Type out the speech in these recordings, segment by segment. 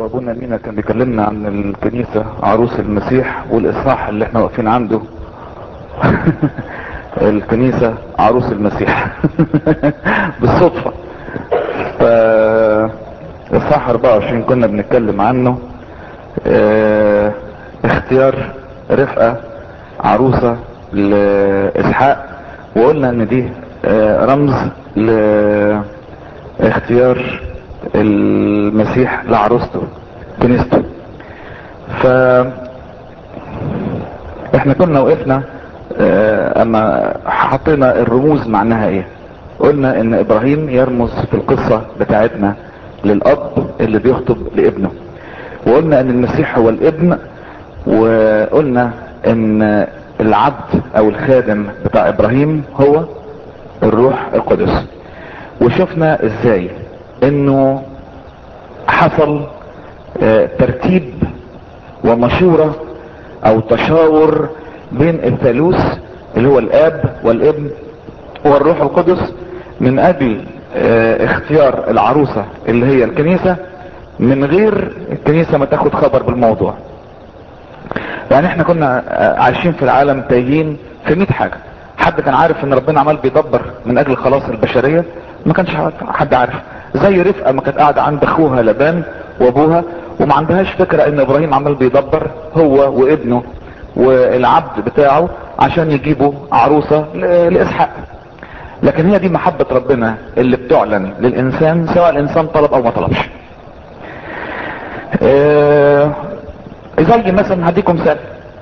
وابونا مينا كان بيكلمنا عن الكنيسة عروس المسيح والاصحاح اللي احنا واقفين عنده الكنيسة عروس المسيح بالصدفة ف اصحاح 24 كنا بنتكلم عنه اه اختيار رفقة عروسة لاسحاق وقلنا ان دي اه رمز لاختيار المسيح لعروسته كنيسته ف احنا كنا وقفنا اه اما حطينا الرموز معناها ايه قلنا ان ابراهيم يرمز في القصة بتاعتنا للاب اللي بيخطب لابنه وقلنا ان المسيح هو الابن وقلنا ان العبد او الخادم بتاع ابراهيم هو الروح القدس وشفنا ازاي انه حصل اه ترتيب ومشورة او تشاور بين الثالوث اللي هو الاب والابن والروح القدس من اجل اه اختيار العروسة اللي هي الكنيسة من غير الكنيسة ما تاخد خبر بالموضوع يعني احنا كنا عايشين في العالم تايهين في 100 حاجة حد كان عارف ان ربنا عمال بيدبر من اجل خلاص البشرية ما كانش حد عارف زي رفقة ما كانت قاعدة عند اخوها لبان وابوها وما عندهاش فكرة ان ابراهيم عمال بيدبر هو وابنه والعبد بتاعه عشان يجيبوا عروسة لاسحاق لكن هي دي محبة ربنا اللي بتعلن للانسان سواء الانسان طلب او ما طلبش اه زي مثلا هديكم مثال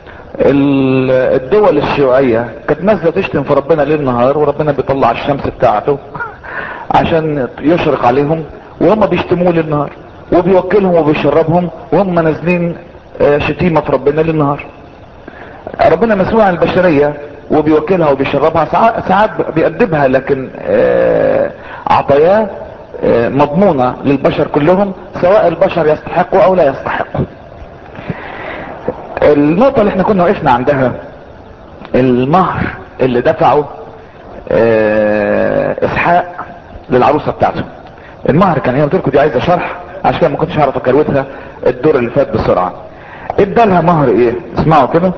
الدول الشيوعية كانت نازلة تشتم في ربنا ليل نهار وربنا بيطلع الشمس بتاعته عشان يشرق عليهم وهم بيشتموه ليل نهار وبيوكلهم وبيشربهم وهم نازلين شتيمة في ربنا ليل نهار ربنا مسؤول عن البشرية وبيوكلها وبيشربها ساعات بيأدبها لكن عطاياه مضمونة للبشر كلهم سواء البشر يستحقوا او لا يستحقوا النقطة اللي احنا كنا وقفنا عندها المهر اللي دفعه اه اسحاق للعروسة بتاعته المهر كان هي قلت لكم دي عايزة شرح عشان كده ما كنتش هعرف اكروتها الدور اللي فات بسرعة ادالها مهر ايه اسمعوا كده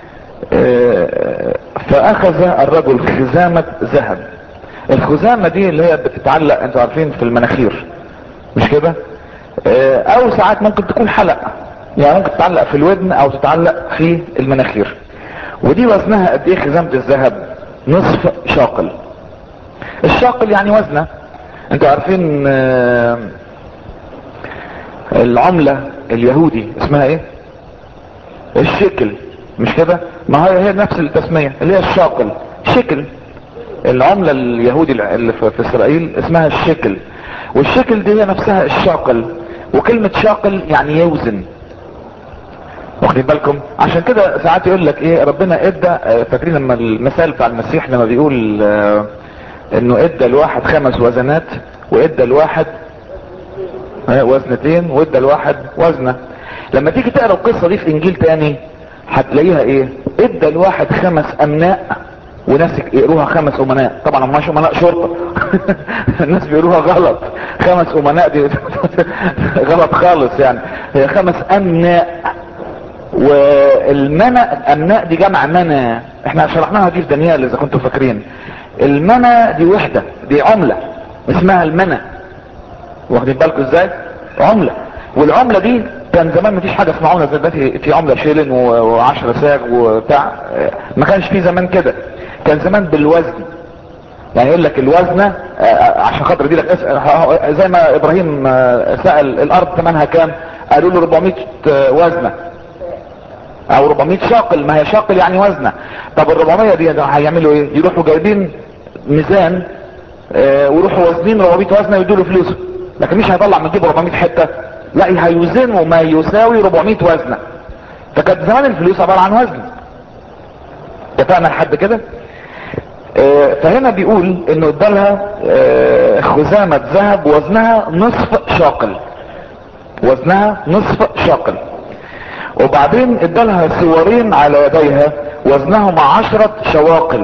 اه فاخذ الرجل خزامة ذهب الخزامة دي اللي هي بتتعلق انتوا عارفين في المناخير مش كده اه او ساعات ممكن تكون حلق يعني ممكن تتعلق في الودن او تتعلق في المناخير ودي وزنها قد ايه خزامة الذهب نصف شاقل الشاقل يعني وزنه انتوا عارفين العملة اليهودي اسمها ايه الشكل مش كده ما هي هي نفس التسمية اللي هي الشاقل شكل العملة اليهودي اللي في اسرائيل اسمها الشكل والشكل دي هي نفسها الشاقل وكلمة شاقل يعني يوزن واخدين بالكم عشان كده ساعات يقول لك ايه ربنا ادى فاكرين لما المثال بتاع المسيح لما بيقول اه انه ادى الواحد خمس وزنات وادى الواحد اه وزنتين وادى الواحد وزنة لما تيجي تقرا القصة دي في انجيل تاني هتلاقيها ايه ادى الواحد خمس امناء وناس يقروها خمس امناء طبعا هم مش امناء شرطة الناس بيقروها غلط خمس امناء دي غلط خالص يعني هي خمس امناء والمنى امناء دي جمع منى احنا شرحناها دي في دانيال اذا كنتوا فاكرين المنى دي وحدة دي عملة اسمها المنى واخدين بالكم ازاي عملة والعملة دي كان زمان مفيش حاجة اسمها عملة زي دلوقتي في عملة شيلن وعشرة ساغ وبتاع ما كانش في زمان كده كان زمان بالوزن يعني يقول لك الوزنة عشان خاطر دي لك زي ما ابراهيم سأل الارض ثمنها كام قالوا له 400 وزنة او 400 شاقل ما هي شاقل يعني وزنة طب ال 400 دي هيعملوا ايه يروحوا جايبين ميزان اه ويروحوا وزنين 400 وزنة ويدوا له فلوسه لكن مش هيطلع من جيبه 400 حتة لا هيوزنوا ما يساوي 400 وزنة فكانت زمان الفلوس عبارة عن وزن اتفقنا لحد كده اه فهنا بيقول انه ادالها اه خزامة ذهب وزنها نصف شاقل وزنها نصف شاقل وبعدين ادالها سوارين على يديها وزنهما عشرة شواقل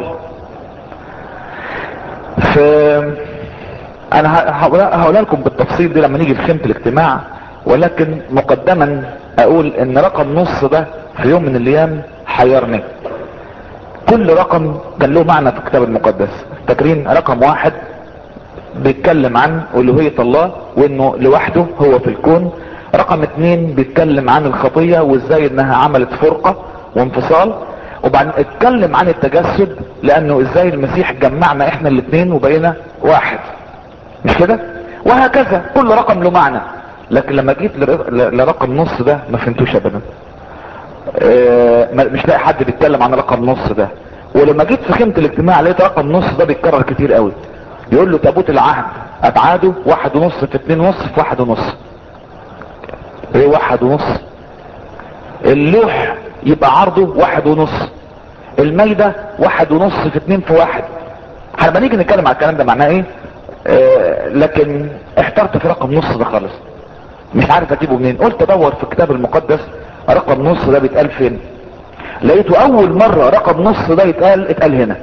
ف انا هقولها لكم بالتفصيل دي لما نيجي في خيمة الاجتماع ولكن مقدما اقول ان رقم نص ده في يوم من الايام حيرني كل رقم كان له معنى في الكتاب المقدس فاكرين رقم واحد بيتكلم عن الوهية الله وانه لوحده هو في الكون رقم اتنين بيتكلم عن الخطية وازاي انها عملت فرقة وانفصال وبعدين اتكلم عن التجسد لانه ازاي المسيح جمعنا احنا الاتنين وبقينا واحد مش كده وهكذا كل رقم له معنى لكن لما جيت لر- ل- لرقم نص ده ما فهمتوش ابدا اه ما- مش لاقي حد بيتكلم عن رقم نص ده ولما جيت فهمت الاجتماع لقيت رقم نص ده بيتكرر كتير قوي يقول له تابوت العهد ابعاده واحد ونص في اتنين ونص في واحد ونص ايه واحد ونص اللوح يبقى عرضه واحد ونص الميدة واحد ونص في اتنين في واحد لما نيجي نتكلم على الكلام ده معناه ايه آه لكن احترت في رقم نص ده خالص مش عارف اجيبه منين قلت ادور في الكتاب المقدس رقم نص ده بيتقال فين لقيته اول مرة رقم نص ده يتقال اتقال هنا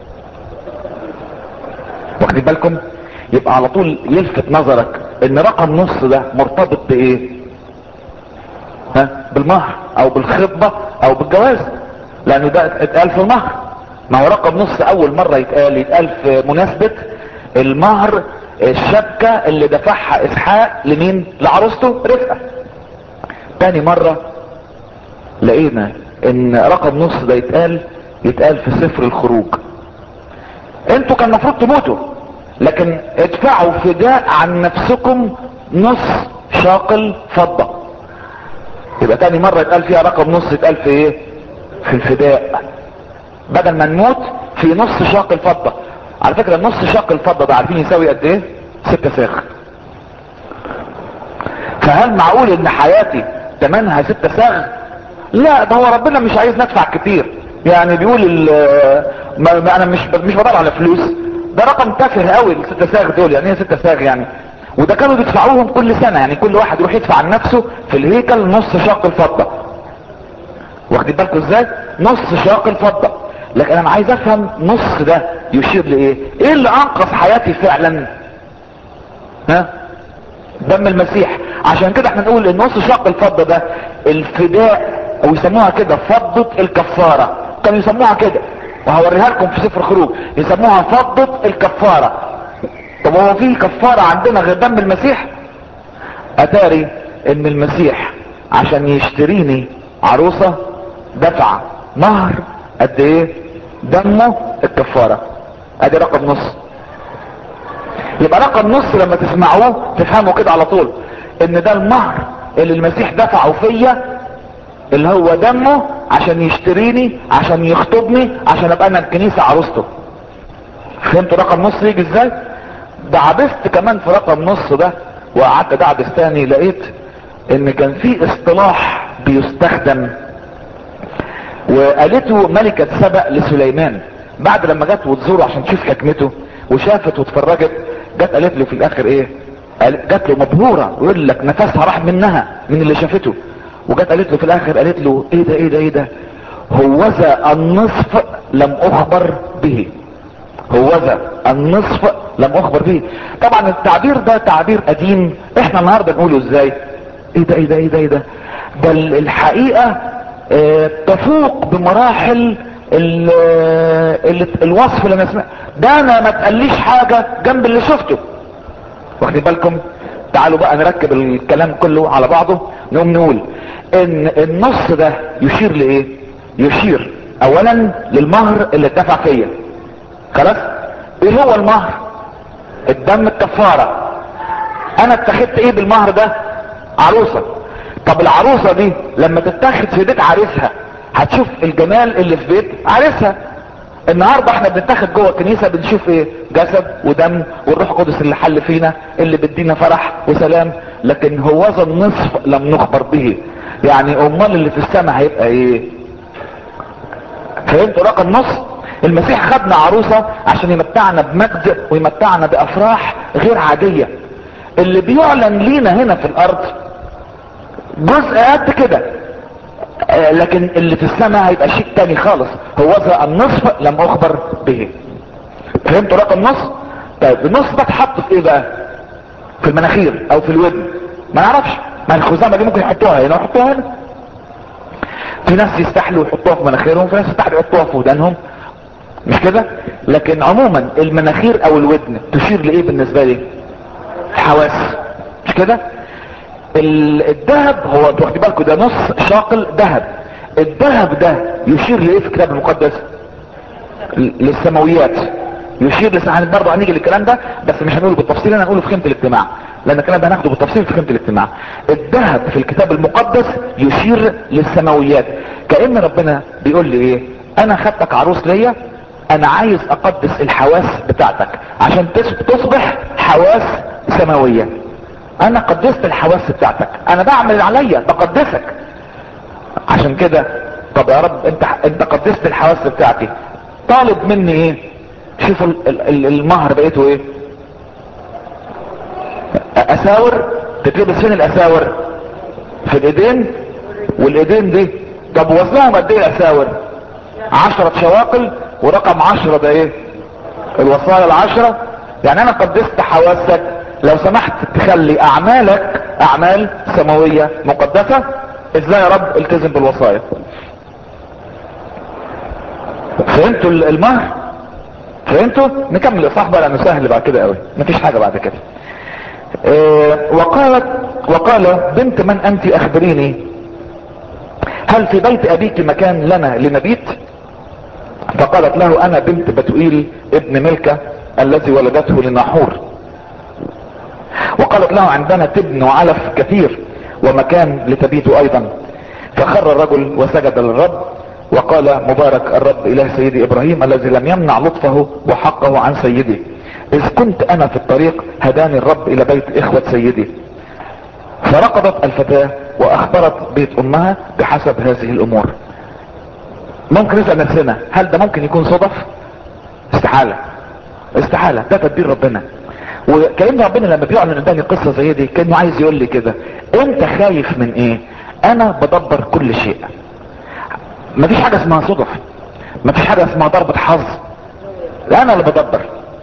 واخدين بالكم يبقى على طول يلفت نظرك ان رقم نص ده مرتبط بايه ها بالمهر او بالخطبة او بالجواز لانه ده اتقال في المهر ما هو رقم نص اول مرة يتقال يتقال في مناسبة المهر الشبكة اللي دفعها اسحاق لمين لعروسته رفقة تاني مرة لقينا ان رقم نص ده يتقال يتقال في سفر الخروج انتوا كان المفروض تموتوا لكن ادفعوا فداء عن نفسكم نص شاقل فضة يبقى تاني مرة يتقال فيها رقم نص يتقال في ايه في الفداء بدل ما نموت في نص شاقل فضة على فكرة نص شاقل فضة ده عارفين يساوي قد ايه ستة ساخ فهل معقول ان حياتي تمنها ستة ساغ لا ده هو ربنا مش عايز ندفع كتير يعني بيقول ال- ما ما انا مش مش بدور على فلوس ده رقم تافه قوي الستة ساغ دول يعني ايه ستة ساغ يعني وده كانوا بيدفعوهم كل سنة يعني كل واحد يروح يدفع عن نفسه في الهيكل نص شاق الفضة واخدين بالكم ازاي نص شاق الفضة لكن انا عايز افهم نص ده يشير لايه ايه اللي انقذ حياتي فعلا ها دم المسيح عشان كده احنا نقول ان نص شق الفضة ده الفداء او يسموها كده فضة الكفارة كانوا يسموها كده وهوريها لكم في سفر خروج يسموها فضة الكفارة طب هو في كفارة عندنا غير دم المسيح اتاري ان المسيح عشان يشتريني عروسة دفع مهر قد ايه دمه الكفارة ادي رقم نص يبقى رقم نص لما تسمعوه تفهموا كده على طول ان ده المهر اللي المسيح دفعه فيا اللي هو دمه عشان يشتريني عشان يخطبني عشان ابقى انا الكنيسة عروسته فهمتوا رقم نص يجي ازاي دعبست كمان في رقم نص ده وقعدت دعبس تاني لقيت ان كان في اصطلاح بيستخدم وقالته ملكة سبأ لسليمان بعد لما جت وتزوره عشان تشوف حكمته وشافت واتفرجت جت قالت له في الاخر ايه قال- جت له مبهورة ويقول لك نفسها راح منها من اللي شافته وجت قالت له في الاخر قالت له ايه ده ايه ده ايه ده هوذا النصف لم اخبر به هوذا النصف لم اخبر به طبعا التعبير ده تعبير قديم احنا النهارده نقوله ازاي ايه ده ايه ده ايه ده ايه ده ده ال- الحقيقة اه تفوق بمراحل ال ال الوصف اللي انا سمعت ده انا ما تقليش حاجة جنب اللي شفته واخدين بالكم تعالوا بقى نركب الكلام كله على بعضه نقوم نقول ان النص ده يشير لايه يشير اولا للمهر اللي اتدفع فيا خلاص ايه هو المهر الدم الكفارة انا اتخذت ايه بالمهر ده عروسة طب العروسة دي لما تتاخد في بيت عريسها هتشوف الجمال اللي في بيت عريسها النهاردة احنا بنتاخد جوه الكنيسة بنشوف ايه جسد ودم والروح القدس اللي حل فينا اللي بيدينا فرح وسلام لكن هوذا النصف لم نخبر به يعني امال اللي في السماء هيبقى ايه فهمتوا رقم نص المسيح خدنا عروسة عشان يمتعنا بمجد ويمتعنا بافراح غير عادية اللي بيعلن لينا هنا في الارض جزء قد كده آه، لكن اللي في السماء هيبقى شيء تاني خالص هو النصف لم اخبر به فهمتوا رقم نص طيب النص ده اتحط في ايه بقى في المناخير او في الودن ما نعرفش ما الخزامة دي ممكن يحطوها هنا ويحطوها هنا في ناس يستحلوا يحطوها في مناخيرهم في ناس يستحلوا يحطوها في ودانهم مش كده لكن عموما المناخير او الودن تشير لايه بالنسبة لي الحواس مش كده ال- الذهب هو انتوا واخدين بالكم ده نص شاقل ذهب الذهب ده يشير لايه في الكتاب المقدس ل- للسماويات يشير لسه برضه هنيجي للكلام ده بس مش هنقوله بالتفصيل انا هنقوله في خيمه الاجتماع لان الكلام ده هناخده بالتفصيل في خيمه الاجتماع الذهب في الكتاب المقدس يشير للسماويات كان ربنا بيقول لي ايه انا خدتك عروس ليا انا عايز اقدس الحواس بتاعتك عشان تس- تصبح حواس سماويه انا قدست الحواس بتاعتك انا بعمل اللي عليا بقدسك عشان كده طب يا رب انت انت قدست الحواس بتاعتي طالب مني ايه شوفوا ال- ال- ال- المهر بقيته ايه اساور تتلبس فين الاساور في الايدين والايدين دي طب وزنهم قد ايه الاساور عشرة شواقل ورقم عشرة ده ايه الوصايا العشرة يعني انا قدست حواسك لو سمحت تخلي اعمالك اعمال سماوية مقدسة ازاي يا رب التزم بالوصايا فهمتوا المهر فهمتوا نكمل الاصحاح بقى لانه سهل بعد كده قوي مفيش حاجة بعد كده إيه وقالت وقال بنت من انت اخبريني هل في بيت ابيك مكان لنا لنبيت فقالت له انا بنت بتوئيل ابن ملكة الذي ولدته لناحور وقالت له عندنا تبن وعلف كثير ومكان لتبيت ايضا فخر الرجل وسجد للرب وقال مبارك الرب اله سيدي ابراهيم الذي لم يمنع لطفه وحقه عن سيدي اذ كنت انا في الطريق هداني الرب الى بيت اخوة سيدي فرقدت الفتاة واخبرت بيت امها بحسب هذه الامور ممكن نسأل نفسنا هل ده ممكن يكون صدف استحالة استحالة ده تدبير ربنا وكأن ربنا لما بيعلن قدامي قصة زي دي كأنه عايز يقول لي كده انت خايف من ايه انا بدبر كل شيء مفيش حاجة اسمها صدف مفيش حاجة اسمها ضربة حظ لا انا اللي بدبر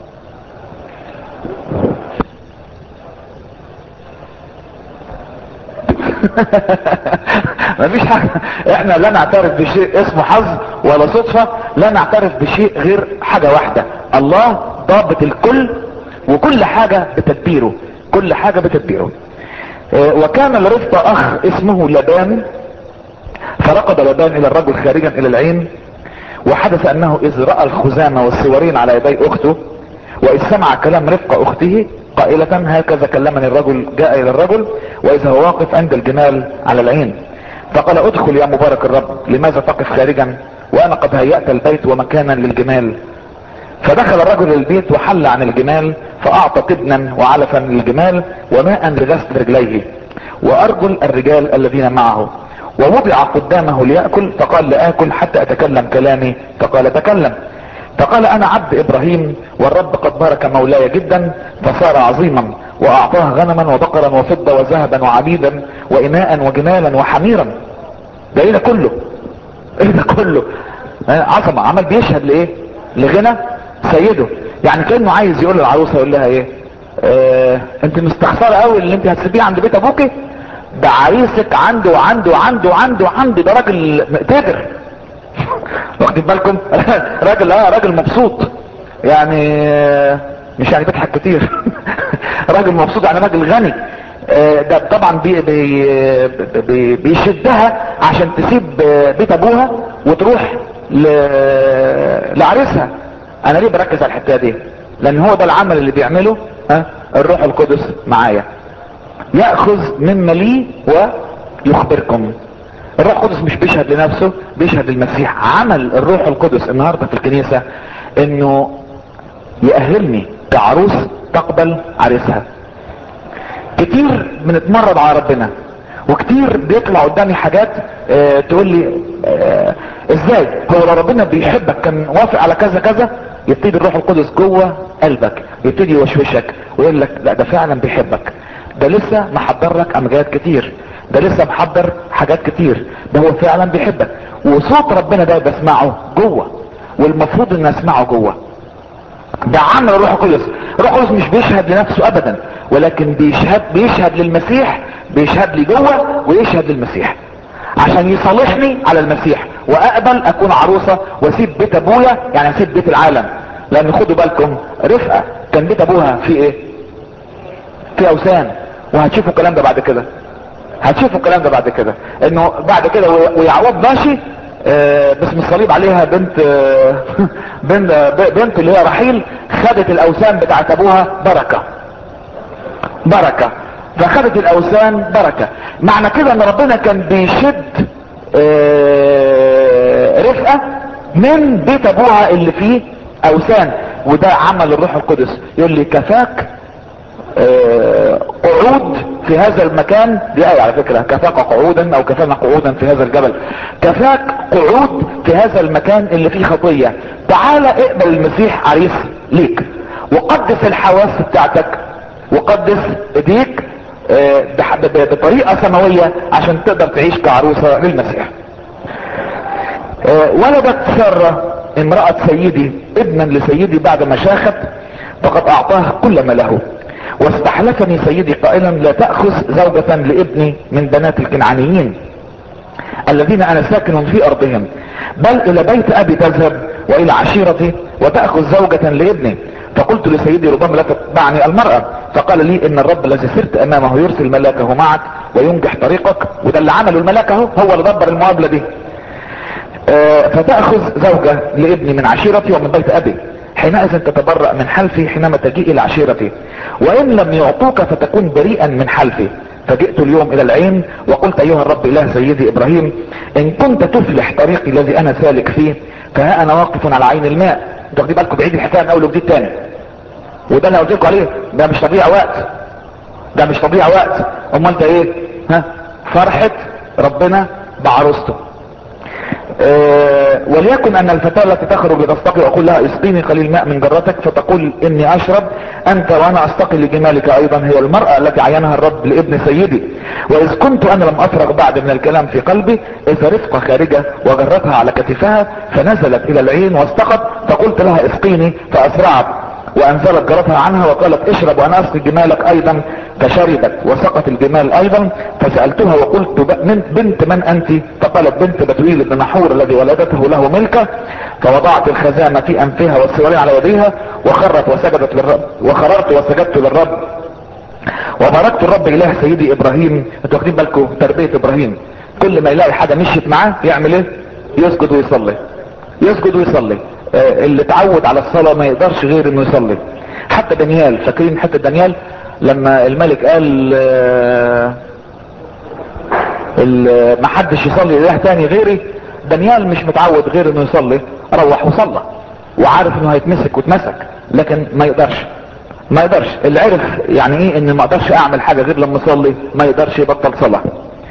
مفيش حاجة احنا لا نعترف بشيء اسمه حظ ولا صدفة لا نعترف بشيء غير حاجة واحدة الله ضابط الكل وكل حاجة بتدبيره كل حاجة بتدبيره اه وكان لرفقة اخ اسمه لبان فرقد لبان الى الرجل خارجا الى العين وحدث انه اذ رأى الخزامة والسوارين على يدي اخته واذ سمع كلام رفقة اخته قائلة هكذا كلمني الرجل جاء الى الرجل واذا هو واقف عند الجمال على العين فقال ادخل يا مبارك الرب لماذا تقف خارجا وانا قد هيأت البيت ومكانا للجمال فدخل الرجل البيت وحل عن الجمال فاعطى تبنا وعلفا للجمال وماء لغسل رجليه وارجل الرجال الذين معه ووضع قدامه ليأكل فقال لآكل حتى اتكلم كلامي فقال تكلم فقال انا عبد ابراهيم والرب قد بارك مولاي جدا فصار عظيما واعطاه غنما وبقرا وفضة وذهبا وعبيدا واناء وجمالا وحميرا ده ايه ده كله ايه ده كله عظمة عمل بيشهد لايه لغنى سيده يعني كانه عايز يقول للعروسه يقول لها ايه اه انت مستخسره قوي اللي انت هتسيبيه عند بيت ابوكي ده عريسك عنده وعنده وعنده وعنده وعنده ده راجل مقتدر واخدين بالكم راجل اه راجل مبسوط يعني مش يعني بيضحك كتير راجل مبسوط يعني راجل غني ده طبعا بي بي بي بيشدها عشان تسيب بيت ابوها وتروح لعريسها انا ليه بركز على الحته دي لان هو ده العمل اللي بيعمله ها الروح القدس معايا ياخذ مما لي ويخبركم الروح القدس مش بيشهد لنفسه بيشهد للمسيح عمل الروح القدس النهارده في الكنيسه انه يأهلني كعروس تقبل عريسها كتير بنتمرد على ربنا وكتير بيطلع قدامي حاجات اه تقول لي اه ازاي هو لو ربنا بيحبك كان وافق على كذا كذا يبتدي الروح القدس جوه قلبك يبتدي يوشوشك ويقول لك لا ده فعلا بيحبك ده لسه محضر لك امجاد كتير ده لسه محضر حاجات كتير ده هو فعلا بيحبك وصوت ربنا ده بسمعه جوه والمفروض ان اسمعه جوه ده عمل الروح القدس الروح القدس مش بيشهد لنفسه ابدا ولكن بيشهد بيشهد للمسيح بيشهد لي جوه ويشهد للمسيح عشان يصالحني على المسيح واقبل اكون عروسة واسيب بيت ابويا يعني اسيب بيت العالم لان خدوا بالكم رفقة كان بيت ابوها في ايه في اوثان وهتشوفوا الكلام ده بعد كده هتشوفوا الكلام ده بعد كده انه بعد كده ويعقوب ماشي آه باسم الصليب عليها بنت آه بنت, آه بنت اللي هي رحيل خدت الاوثان بتاعت ابوها بركة بركة فخدت الاوثان بركة معنى كده ان ربنا كان بيشد رفقة من بيت ابوها اللي فيه اوثان وده عمل الروح القدس يقول لي كفاك قعود في هذا المكان دي آية على فكرة كفاك قعودا او كفانا قعودا في هذا الجبل كفاك قعود في هذا المكان اللي فيه خطية تعال اقبل المسيح عريس ليك وقدس الحواس بتاعتك وقدس ايديك بطريقة سماوية عشان تقدر تعيش كعروسة للمسيح ولدت سارة امرأة سيدي ابنا لسيدي بعد ما شاخت فقد اعطاه كل ما له واستحلفني سيدي قائلا لا تأخذ زوجة لابني من بنات الكنعانيين الذين انا ساكن في ارضهم بل الى بيت ابي تذهب والى عشيرتي وتأخذ زوجة لابني فقلت لسيدي ربما لا تتبعني المرأة فقال لي ان الرب الذي سرت امامه يرسل ملاكه معك وينجح طريقك وده اللي عمله الملاك اهو هو اللي دبر المقابلة دي آه فتأخذ زوجة لابني من عشيرتي ومن بيت ابي حينئذ تتبرأ من حلفي حينما تجيء الى عشيرتي وان لم يعطوك فتكون بريئا من حلفي فجئت اليوم الى العين وقلت ايها الرب اله سيدي ابراهيم ان كنت تفلح طريقي الذي انا سالك فيه فها انا واقف على عين الماء انتوا واخدين بالكم بعيد الحكايه من اول وجديد تاني وده اللي قلت لكم عليه ده مش تضييع وقت ده مش تضييع وقت امال ده ايه ها فرحة ربنا بعروسته أه وليكن ان الفتاة التي تخرج لتستقي واقول لها اسقيني قليل ماء من جرتك فتقول اني اشرب انت وانا استقي لجمالك ايضا هي المرأة التي عينها الرب لابن سيدي واذ كنت انا لم افرغ بعد من الكلام في قلبي اذا رفقة خارجة وجرتها على كتفها فنزلت الى العين واستقت فقلت لها اسقيني فاسرعت وانزلت جرتها عنها وقالت اشرب وانا اسقي جمالك ايضا فشربت وسقط الجمال ايضا فسألتها وقلت من بنت من انت فقالت بنت بتويل بن نحور الذي ولدته له ملكة فوضعت الخزامة في انفها والسوارين على يديها وخرت وسجدت للرب وخررت وسجدت للرب وباركت الرب اله سيدي ابراهيم انتوا واخدين بالكم تربية ابراهيم كل ما يلاقي حاجة مشيت معاه يعمل ايه يسجد ويصلي يسجد ويصلي آه اللي اتعود على الصلاة ما يقدرش غير انه يصلي حتى دانيال فاكرين حتى دانيال لما الملك قال آه ما حدش يصلي اله تاني غيري دانيال مش متعود غير انه يصلي روح وصلى وعارف انه هيتمسك واتمسك لكن ما يقدرش ما يقدرش اللي عرف يعني ايه ان ما اقدرش اعمل حاجة غير لما اصلي ما يقدرش يبطل صلاة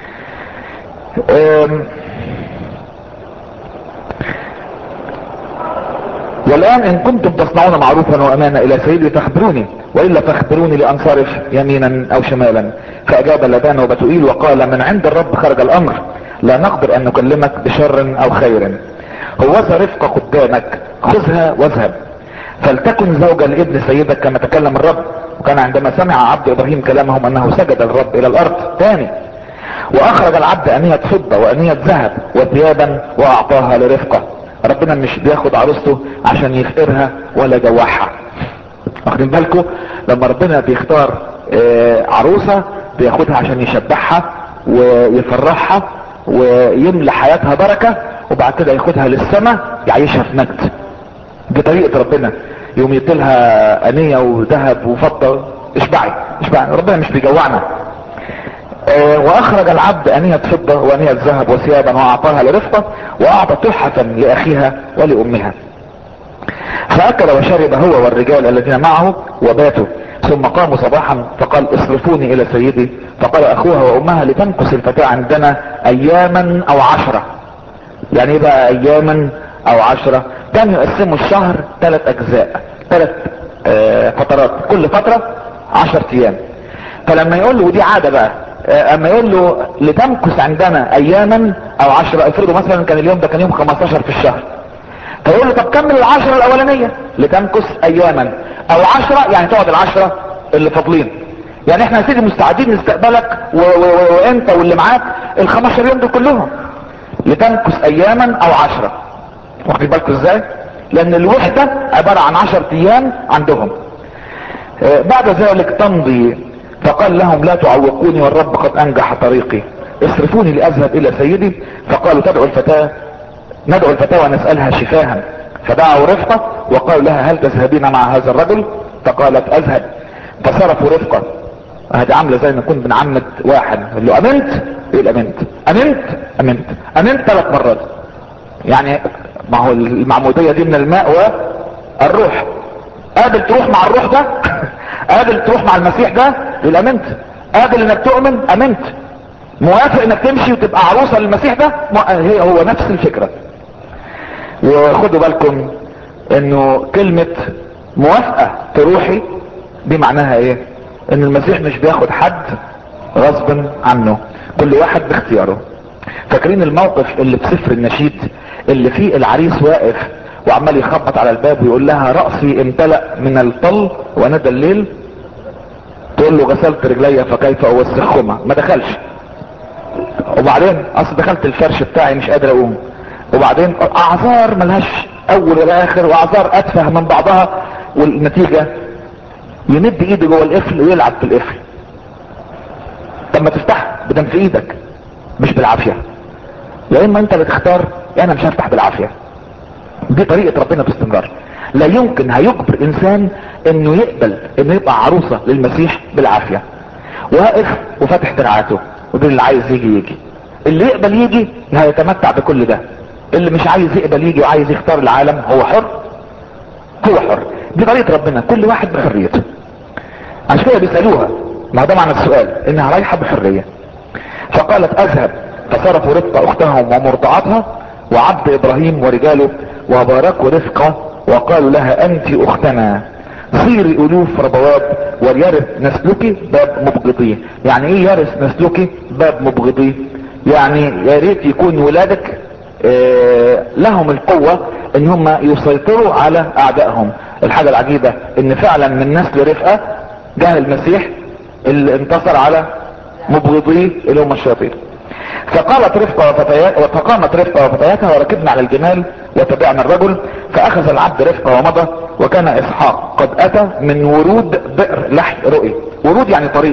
والان ان كنتم تصنعون معروفا وامانا الى سيدي فاخبروني والا فاخبروني لانصرف يمينا او شمالا فاجاب لبان وبتوئيل وقال من عند الرب خرج الامر لا نقدر ان نكلمك بشر او خير هوذا رفقة قدامك خذها واذهب فلتكن زوجة لابن سيدك كما تكلم الرب وكان عندما سمع عبد ابراهيم كلامهم انه سجد الرب الى الارض ثاني واخرج العبد انية فضة وانية ذهب وثيابا واعطاها لرفقة ربنا مش بياخد عروسته عشان يفقرها ولا يجوعها واخدين بالكم لما ربنا بيختار عروسة بياخدها عشان يشبعها ويفرحها ويملى حياتها بركة وبعد كده ياخدها للسماء يعيشها في مجد دي طريقة ربنا يوم يديلها انية وذهب وفضة اشبعي اشبعي ربنا مش بيجوعنا اه واخرج العبد انية فضة وانية ذهب وثيابا واعطاها لرفقة واعطى تحفة لاخيها ولامها فاكل وشرب هو والرجال الذين معه وباتوا ثم قاموا صباحا فقال اصرفوني الى سيدي فقال اخوها وامها لتمكث الفتاة عندنا اياما او عشرة يعني ايه بقى اياما او عشرة كانوا يقسموا الشهر ثلاث اجزاء ثلاث آه فترات كل فترة عشر ايام فلما يقول له ودي عادة بقى آه اما يقول له لتمكث عندنا اياما او عشرة افرضوا مثلا كان اليوم ده كان يوم 15 في الشهر فيقول له طب كمل العشرة الاولانية لتمكث اياما او عشرة يعني تقعد العشرة اللي فاضلين يعني احنا يا سيدي مستعدين نستقبلك و- و- و- وانت واللي معاك ال 15 يوم دول كلهم لتمكث اياما او عشرة واخدين بالكم ازاي لان الوحدة عبارة عن 10 ايام عندهم آه، بعد ذلك تمضي فقال لهم لا تعوقوني والرب قد انجح طريقي اصرفوني لاذهب الى سيدي فقالوا تدعو الفتاة ندعو الفتاة ونسألها شفاها فدعوا رفقة وقالوا لها هل تذهبين مع هذا الرجل فقالت اذهب فصرفوا رفقة هذه عاملة زي ما نكون بنعمد واحد يقول له امنت يقول امنت امنت امنت امنت ثلاث مرات يعني ما هو المعمودية دي من الماء والروح قابل تروح مع الروح ده قابل تروح مع المسيح ده يقول امنت قابل انك تؤمن امنت موافق انك تمشي وتبقى عروسة للمسيح ده مو- هي هو نفس الفكرة وخدوا بالكم انه كلمة موافقة تروحي دي معناها ايه ان المسيح مش بياخد حد غصبا عنه كل واحد باختياره فاكرين الموقف اللي في سفر النشيد اللي فيه العريس واقف وعمال يخبط على الباب ويقول لها رأسي امتلأ من الطل وندى الليل تقول له غسلت رجلي فكيف اوسخهما ما دخلش وبعدين اصل دخلت الفرش بتاعي مش قادر اقوم وبعدين اعذار ملهاش اول ولا اخر واعذار اتفه من بعضها والنتيجة يمد ايده جوه القفل ويلعب في القفل طب ما تفتح بدم في ايدك مش بالعافية يا اما انت بتختار يا انا مش هفتح بالعافية دي طريقة ربنا باستمرار لا يمكن هيجبر انسان انه يقبل انه يبقى عروسة للمسيح بالعافية واقف وفاتح دراعاته وده اللي عايز يجي يجي اللي يقبل يجي هيتمتع بكل ده اللي مش عايز يقبل يجي وعايز يختار العالم هو حر هو حر دي طريقة ربنا كل واحد بحريته عشان كده بيسألوها ما ده معنى السؤال انها رايحة بحرية فقالت اذهب فصرفوا رفقة اختهم ومرضعتها وعبد ابراهيم ورجاله وباركوا رفقة وقالوا لها انت اختنا صيري الوف ربوات وليرث نسلك باب مبغضي يعني ايه يرث نسلك باب مبغضي يعني يا ريت يكون ولادك آه، لهم القوة ان هم يسيطروا على اعدائهم الحاجة العجيبة ان فعلا من نسل رفقة جاء المسيح اللي انتصر على مبغضيه اللي هم الشياطين فقالت رفقة وفتيات فقامت رفقة وفتياتها وركبنا على الجمال وتبعنا الرجل فاخذ العبد رفقة ومضى وكان اسحاق قد اتى من ورود بئر لحي رؤي ورود يعني طريق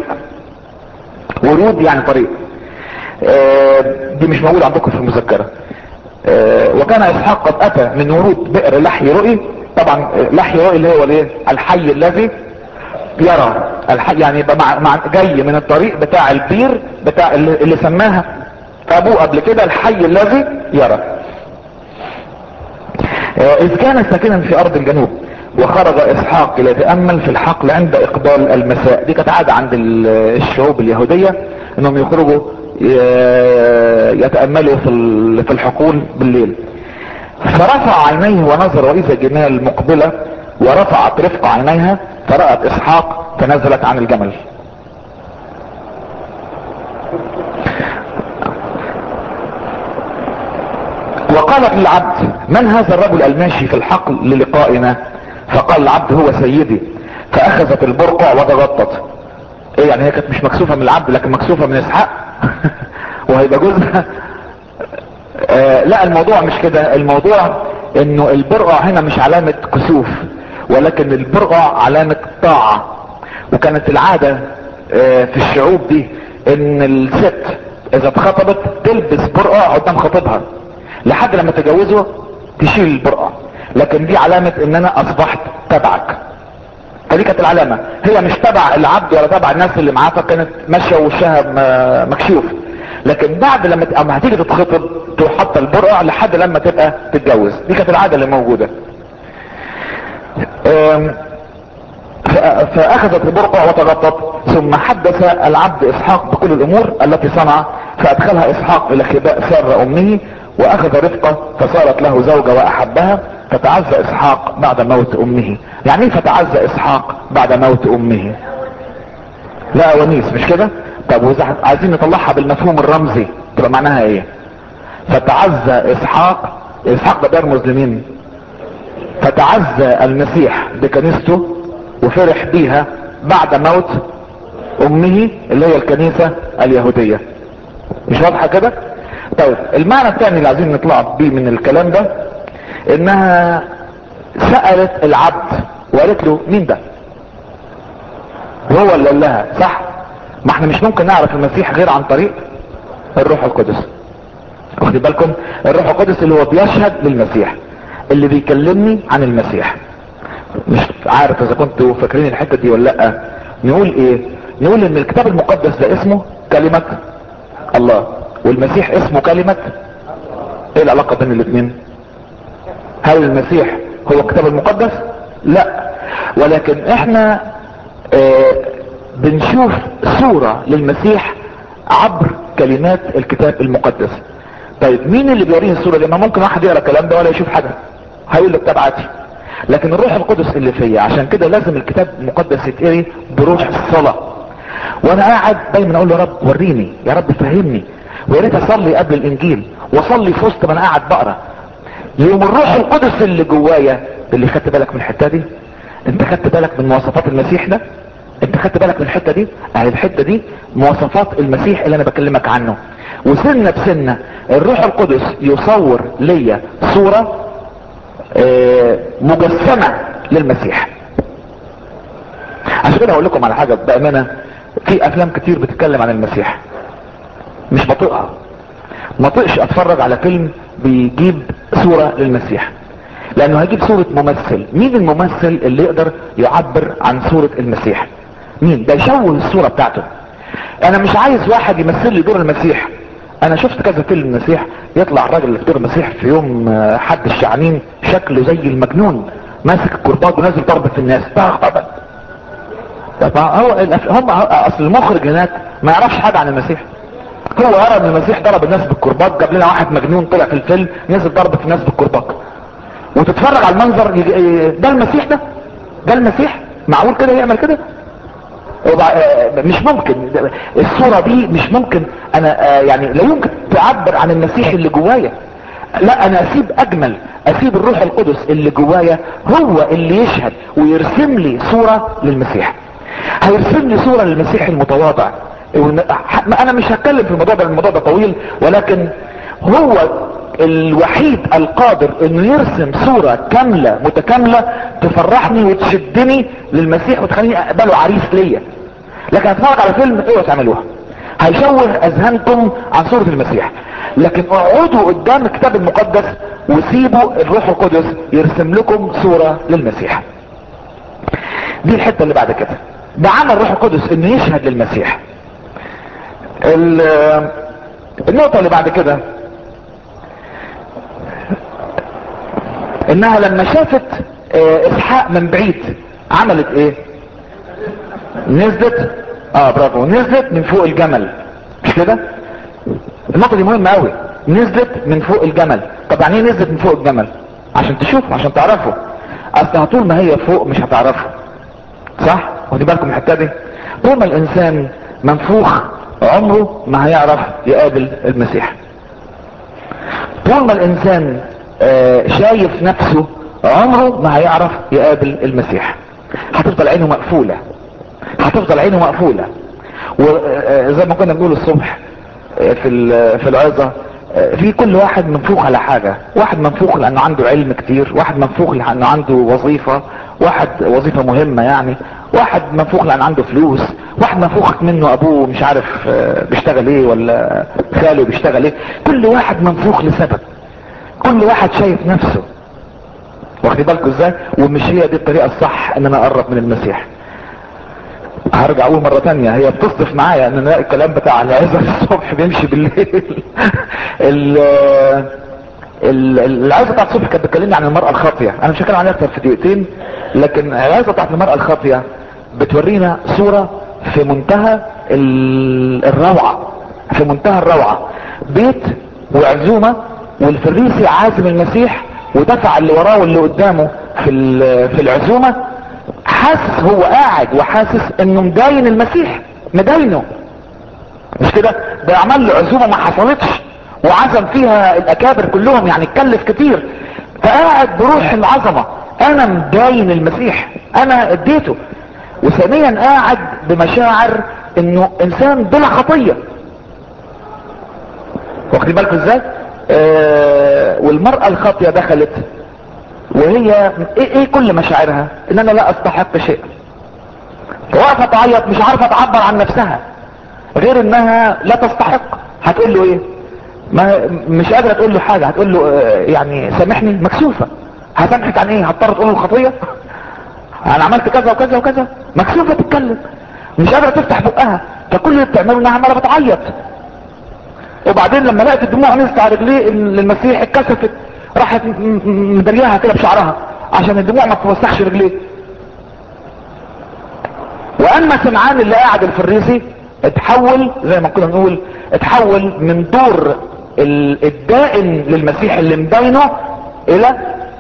ورود يعني طريق آه، دي مش موجودة عندكم في المذكرة آه، وكان اسحاق قد اتى من ورود بئر لحي رؤي طبعا آه، لحي رؤي اللي هو الايه الحي الذي يرى الحي يعني يبقى مع مع جاي من الطريق بتاع البير بتاع اللي, اللي سماها ابوه قبل كده الحي الذي يرى آه، اذ كان ساكنا في ارض الجنوب وخرج اسحاق ليتامل في الحقل عند اقبال المساء دي كانت عاده عند ال- الشعوب اليهوديه انهم يخرجوا ي- يتاملوا في ال- في الحقول بالليل فرفع عينيه ونظر واذا جمال مقبله ورفعت رفق عينيها فرأت اسحاق فنزلت عن الجمل وقالت للعبد من هذا الرجل الماشي في الحقل للقائنا فقال العبد هو سيدي فاخذت البرقع وتغطت ايه يعني هي كانت مش مكسوفة من العبد لكن مكسوفة من اسحاق وهيبقى جوزها آه لا الموضوع مش كده الموضوع انه البرقع هنا مش علامة كسوف ولكن البرقع علامة طاعة وكانت العادة آه في الشعوب دي ان الست اذا اتخطبت تلبس برقع قدام خطيبها لحد لما تجوزه تشيل البرقع لكن دي علامة ان انا اصبحت تبعك فدي كانت العلامة هي مش تبع العبد ولا تبع الناس اللي معاه فكانت ماشية وشها م- مكشوف لكن بعد لما ت- اما هتيجي تتخطب تروح حاطه البرقع لحد لما تبقى تتجوز دي كانت العادة اللي موجودة أم، ف- فاخذت البرقع وتغطت ثم حدث العبد اسحاق بكل الامور التي صنع فادخلها اسحاق الى خباء سار امه واخذ رفقه فصارت له زوجة واحبها فتعزى اسحاق بعد موت امه يعني ايه فتعزى اسحاق بعد موت امه لا ونيس مش كده طب واذا عايزين نطلعها بالمفهوم الرمزي تبقى معناها ايه فتعزى اسحاق اسحاق ده بيرمز لمين فتعزى المسيح بكنيسته وفرح بيها بعد موت امه اللي هي الكنيسة اليهودية مش واضحة كده طيب المعنى الثاني اللي عايزين نطلع بيه من الكلام ده انها سألت العبد وقالت له مين ده هو اللي قال لها صح ما احنا مش ممكن نعرف المسيح غير عن طريق الروح القدس واخدين بالكم الروح القدس اللي هو بيشهد للمسيح اللي بيكلمني عن المسيح مش عارف اذا كنتوا فاكرين الحته دي ولا لا نقول ايه نقول ان الكتاب المقدس ده اسمه كلمه الله والمسيح اسمه كلمه ايه العلاقه بين الاثنين هل المسيح هو الكتاب المقدس لا ولكن احنا اه بنشوف صورة للمسيح عبر كلمات الكتاب المقدس طيب مين اللي بيوريه الصورة دي ما ممكن واحد يقرا الكلام ده ولا يشوف حاجة هيقول لك تبعتي لكن الروح القدس اللي فيا عشان كده لازم الكتاب المقدس يتقري بروح الصلاة وانا قاعد دايما اقول له يا رب وريني يا رب فهمني ويا ريت اصلي قبل الانجيل واصلي في وسط ما انا قاعد بقرا يوم الروح القدس اللي جوايا اللي خدت بالك من الحته دي انت خدت بالك من مواصفات المسيح ده انت خدت بالك من الحته دي اهي الحته دي مواصفات المسيح اللي انا بكلمك عنه وسنه بسنه الروح القدس يصور ليا صوره اه مجسمه للمسيح عشان كده هقول لكم على حاجه بامانه في افلام كتير بتتكلم عن المسيح مش بطيقها ما طقش اتفرج على فيلم بيجيب صورة للمسيح لانه هيجيب صورة ممثل مين الممثل اللي يقدر يعبر عن صورة المسيح مين ده يشوه الصورة بتاعته انا مش عايز واحد يمثل لي دور المسيح انا شفت كذا فيلم المسيح يطلع الراجل اللي في دور المسيح في يوم حد الشعانين شكله زي المجنون ماسك الكرباج ونازل ضرب في الناس طبعا طبعا هو هم اصل المخرج هناك ما يعرفش حاجه عن المسيح هو يرى ان المسيح ضرب الناس بالكرباج جاب لنا واحد مجنون طلع في الفيلم نزل ضرب في الناس بالكرباج وتتفرج على المنظر ده المسيح ده ده المسيح معقول كده يعمل كده مش ممكن الصورة دي مش ممكن انا يعني لا يمكن تعبر عن المسيح اللي جوايا لا انا اسيب اجمل اسيب الروح القدس اللي جوايا هو اللي يشهد ويرسم لي صورة للمسيح هيرسم لي صورة للمسيح المتواضع انا مش هتكلم في الموضوع ده الموضوع ده طويل ولكن هو الوحيد القادر انه يرسم صورة كاملة متكاملة تفرحني وتشدني للمسيح وتخليني اقبله عريس ليا لكن اتفرج على فيلم ايه تعملوها هيشوه اذهانكم عن صورة المسيح لكن اقعدوا قدام الكتاب المقدس وسيبوا الروح القدس يرسم لكم صورة للمسيح دي الحتة اللي بعد كده ده عمل الروح القدس انه يشهد للمسيح النقطة اللي بعد كده انها لما شافت اسحاق من بعيد عملت ايه نزلت اه برافو نزلت من فوق الجمل مش كده النقطة دي مهمة قوي نزلت من فوق الجمل طب يعني ايه نزلت من فوق الجمل عشان تشوفوا عشان تعرفوا اصل طول ما هي فوق مش هتعرفوا صح واخدين بالكم الحته دي طول ما الانسان منفوخ عمره ما هيعرف يقابل المسيح طول ما الانسان آه شايف نفسه عمره ما هيعرف يقابل المسيح هتفضل عينه مقفولة هتفضل عينه مقفولة وزي ما كنا بنقول الصبح في في العظة في كل واحد منفوخ على حاجة واحد منفوخ لانه عنده علم كتير واحد منفوخ لانه عنده وظيفة واحد وظيفة مهمة يعني واحد منفوخ لان عنده فلوس واحد منفوخ منه ابوه مش عارف بيشتغل ايه ولا خاله بيشتغل ايه كل واحد منفوخ لسبب كل واحد شايف نفسه واخد بالكم ازاي ومش هي دي الطريقة الصح ان انا اقرب من المسيح هرجع اقول مرة تانية هي بتصدف معايا ان انا الكلام بتاع العزة الصبح بيمشي بالليل العزة بتاعت الصبح كانت بتكلمني عن المرأة الخاطية انا مش هتكلم عنها اكتر في دقيقتين لكن العزة بتاعت المرأة الخاطية بتورينا صورة في منتهى الروعة في منتهى الروعة بيت وعزومة والفريسي عازم المسيح ودفع اللي وراه واللي قدامه في في العزومة حاسس هو قاعد وحاسس انه مداين المسيح مداينه مش كده ده عمل له عزومة ما حصلتش وعزم فيها الاكابر كلهم يعني اتكلف كتير فقاعد بروح العظمة انا مداين المسيح انا اديته وثانيا قاعد بمشاعر انه انسان بلا خطية واخدين بالكم ازاي آه والمرأة الخاطية دخلت وهي ايه, ايه كل مشاعرها ان انا لا استحق شيء واقفة تعيط مش عارفة تعبر عن نفسها غير انها لا تستحق هتقول له ايه ما مش قادرة تقول له حاجة هتقول له آه يعني سامحني مكسوفة هسامحك عن ايه هضطر تقول له الخطية انا عملت كذا وكذا وكذا مكسوفة تتكلم مش قادرة تفتح بقها فكل اللي بتعمله انها عمالة بتعيط وبعدين لما لقت الدموع نزلت على رجليه المسيح اتكسفت راحت مدرياها كده بشعرها عشان الدموع ما توسخش رجليه واما سمعان اللي قاعد الفريسي اتحول زي ما كنا نقول اتحول من دور الدائن للمسيح اللي مدينه الى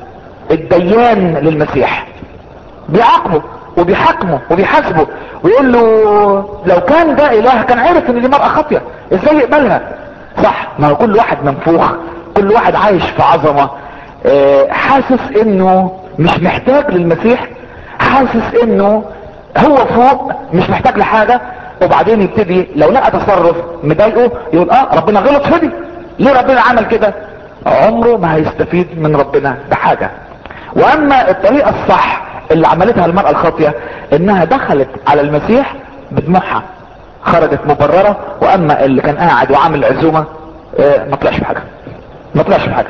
الديان للمسيح بيعاقبه وبيحاكمه وبيحاسبه ويقول له لو كان ده اله كان عارف ان دي مرأة خاطية ازاي يقبلها صح ما هو كل واحد منفوخ كل واحد عايش في عظمة اه حاسس انه مش محتاج للمسيح حاسس انه هو فوق مش محتاج لحاجة وبعدين يبتدي لو لقى تصرف مضايقه يقول اه ربنا غلط في دي ليه ربنا عمل كده عمره ما هيستفيد من ربنا بحاجة واما الطريقة الصح اللي عملتها المرأة الخاطية انها دخلت على المسيح بدموعها خرجت مبررة واما اللي كان قاعد وعامل عزومة اه ما طلعش بحاجة ما طلعش بحاجة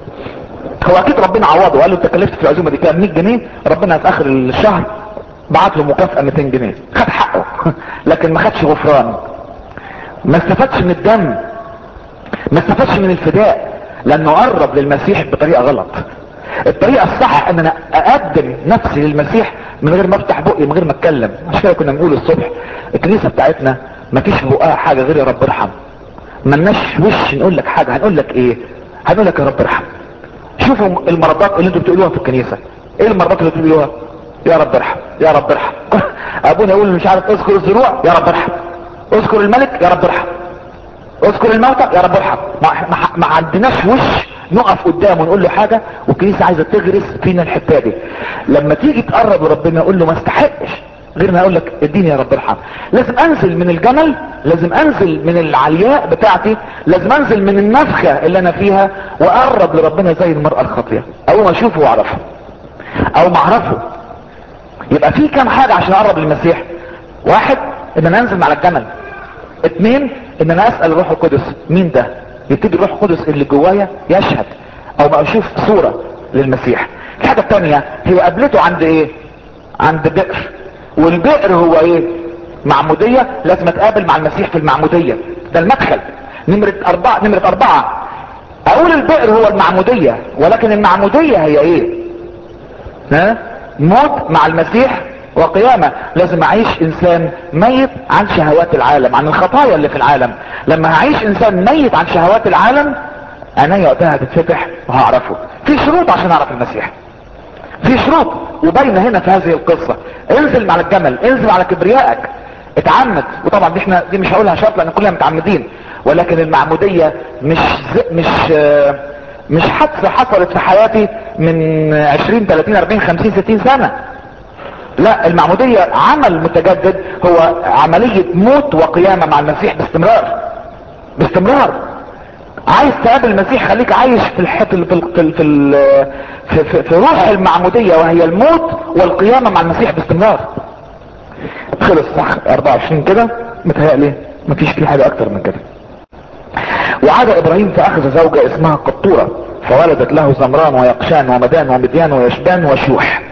هو اكيد ربنا عوضه وقال له انت كلفت في العزومة دي كام 100 جنيه ربنا في اخر الشهر بعت له مكافأة 200 جنيه خد حقه لكن ما خدش غفران ما استفادش من الدم ما استفادش من الفداء لانه قرب للمسيح بطريقة غلط الطريقة الصح ان انا اقدم نفسي للمسيح من غير ما افتح بقي من غير ما اتكلم عشان كده كنا بنقول الصبح الكنيسة بتاعتنا ما فيش بقها حاجة غير يا رب ارحم ملناش وش نقول لك حاجة هنقول لك ايه هنقول لك يا رب ارحم شوفوا المرضات اللي انتوا بتقولوها في الكنيسة ايه المرضات اللي بتقولوها يا رب ارحم يا رب ارحم ابونا يقول مش عارف اذكر الزروع يا رب ارحم اذكر الملك يا رب ارحم اذكر الموتى يا رب ارحم ما, ما, ما عندناش وش نقف قدامه ونقول له حاجة والكنيسة عايزة تغرس فينا الحتة دي لما تيجي تقرب لربنا اقول له ما استحقش غير ما اقول لك اديني يا رب ارحم لازم انزل من الجمل لازم انزل من العلياء بتاعتي لازم انزل من النفخة اللي انا فيها واقرب لربنا زي المرأة الخاطية اول ما اشوفه واعرفه او ما اعرفه يبقى في كام حاجة عشان اقرب للمسيح واحد ان انا انزل على الجمل اتنين ان انا اسأل الروح القدس مين ده يبتدي الروح القدس اللي جوايا يشهد او ما اشوف صورة للمسيح الحاجة التانية هي قابلته عند ايه عند بئر والبئر هو ايه معمودية لازم اتقابل مع المسيح في المعمودية ده المدخل نمرة اربعة نمرة اربعة اقول البئر هو المعمودية ولكن المعمودية هي ايه ها موت مع المسيح وقيامة لازم اعيش انسان ميت عن شهوات العالم عن الخطايا اللي في العالم لما هعيش انسان ميت عن شهوات العالم عينيا وقتها هتتفتح وهعرفه في شروط عشان اعرف المسيح في شروط وباينه هنا في هذه القصة انزل على الجمل انزل على كبريائك اتعمد وطبعا دي احنا دي مش هقولها شرط لان كلنا متعمدين ولكن المعمودية مش زي مش آه مش حادثة حصلت في حياتي من 20 30 40 50 60 سنة لا المعمودية عمل متجدد هو عملية موت وقيامة مع المسيح باستمرار باستمرار عايز تقابل المسيح خليك عايش في الحت في في في, في, في, في روح المعمودية وهي الموت والقيامة مع المسيح باستمرار خلص صح 24 كده متهيألي مفيش فيه حاجة اكتر من كده وعاد ابراهيم فاخذ زوجة اسمها قطورة فولدت له زمران ويقشان ومدان ومديان ويشبان وشوح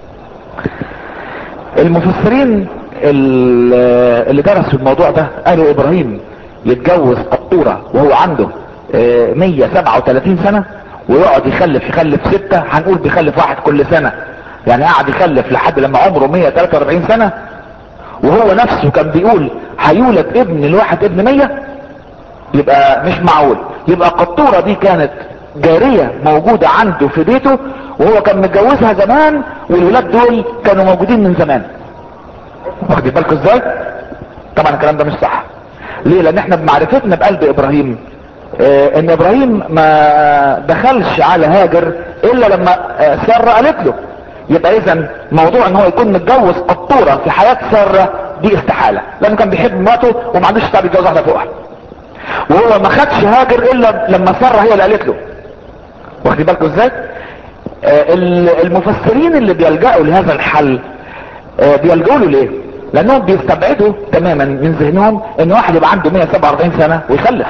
المفسرين اللي درسوا الموضوع ده قالوا ابراهيم يتجوز قطورة وهو عنده 137 سنة ويقعد يخلف يخلف ستة هنقول بيخلف واحد كل سنة يعني قعد يخلف لحد لما عمره 143 سنة وهو نفسه كان بيقول هيولد ابن الواحد ابن 100 يبقى مش معقول يبقى قطورة دي كانت جارية موجودة عنده في بيته وهو كان متجوزها زمان والولاد دول كانوا موجودين من زمان واخد بالكم ازاي طبعا الكلام ده مش صح ليه لان احنا بمعرفتنا بقلب ابراهيم اه ان ابراهيم ما دخلش على هاجر الا لما اه سارة قالت له يبقى اذا موضوع ان هو يكون متجوز قطورة في حياة سارة دي استحالة لانه كان بيحب مراته وما عندوش استعداد يتجوز واحدة فوقها وهو ما خدش هاجر الا لما سارة هي اللي قالت له واخدين بالكم ازاي آه المفسرين اللي بيلجأوا لهذا الحل آه بيلجأوا له ليه لانهم بيستبعدوا تماما من ذهنهم ان واحد يبقى عنده 147 سنة ويخلف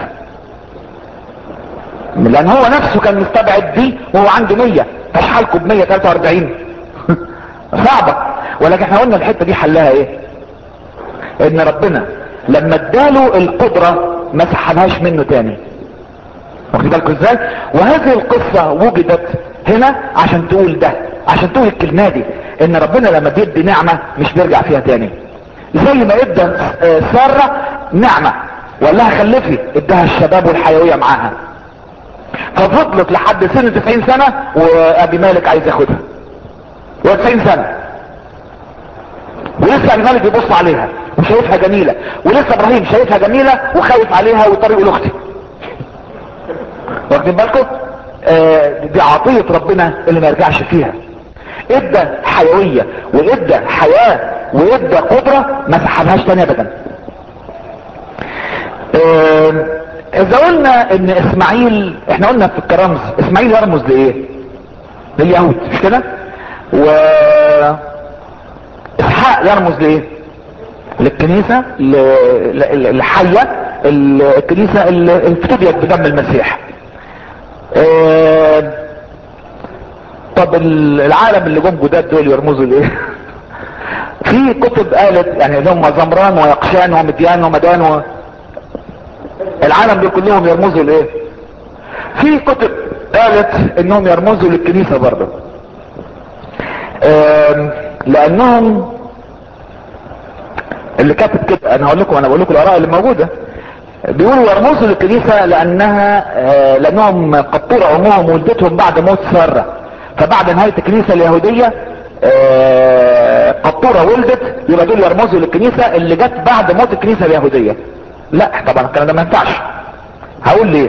لان هو نفسه كان مستبعد دي وهو عنده 100 تشحالكم ب 143 صعبة ولكن احنا قلنا الحتة دي حلها ايه ان ربنا لما اداله القدرة ما سحبهاش منه تاني واخد بالكم ازاي وهذه القصة وجدت هنا عشان تقول ده عشان تقول الكلمة دي ان ربنا لما بيدي نعمة مش بيرجع فيها تاني زي ما ادى سارة نعمة وقال لها خلفي اداها الشباب والحيوية معاها ففضلت لحد سن 90 سنة وابي مالك عايز ياخدها و90 سنة ولسه ابي مالك بيبص عليها وشايفها جميلة ولسه ابراهيم شايفها جميلة وخايف عليها وطريق لاختي واخدين بالكم آه دي عطية ربنا اللي ما يرجعش فيها ادى حيوية وادى حياة وادى قدرة ما سحبهاش تاني ابدا آه اذا قلنا ان اسماعيل احنا قلنا في الكرمز اسماعيل يرمز لايه لليهود مش كده و اسحاق يرمز لايه للكنيسة الحية الكنيسة اللي افتديت بدم المسيح اه طب العالم اللي جم جداد دول يرمزوا لايه في كتب قالت يعني اللي هم زمران ويقشان ومديان ومدان و... العالم دول كلهم يرمزوا لايه في كتب قالت انهم يرمزوا للكنيسة برضه اه لانهم اللي كاتب كده انا هقول لكم انا بقول لكم الاراء اللي موجوده بيقولوا يرمزوا للكنيسه لانها آه لانهم قد طلعوا امهم وولدتهم بعد موت ساره فبعد نهايه الكنيسه اليهوديه آه قطوره ولدت يبقى دول يرمزوا للكنيسه اللي جت بعد موت الكنيسه اليهوديه لا طبعا الكلام ده ما ينفعش هقول ليه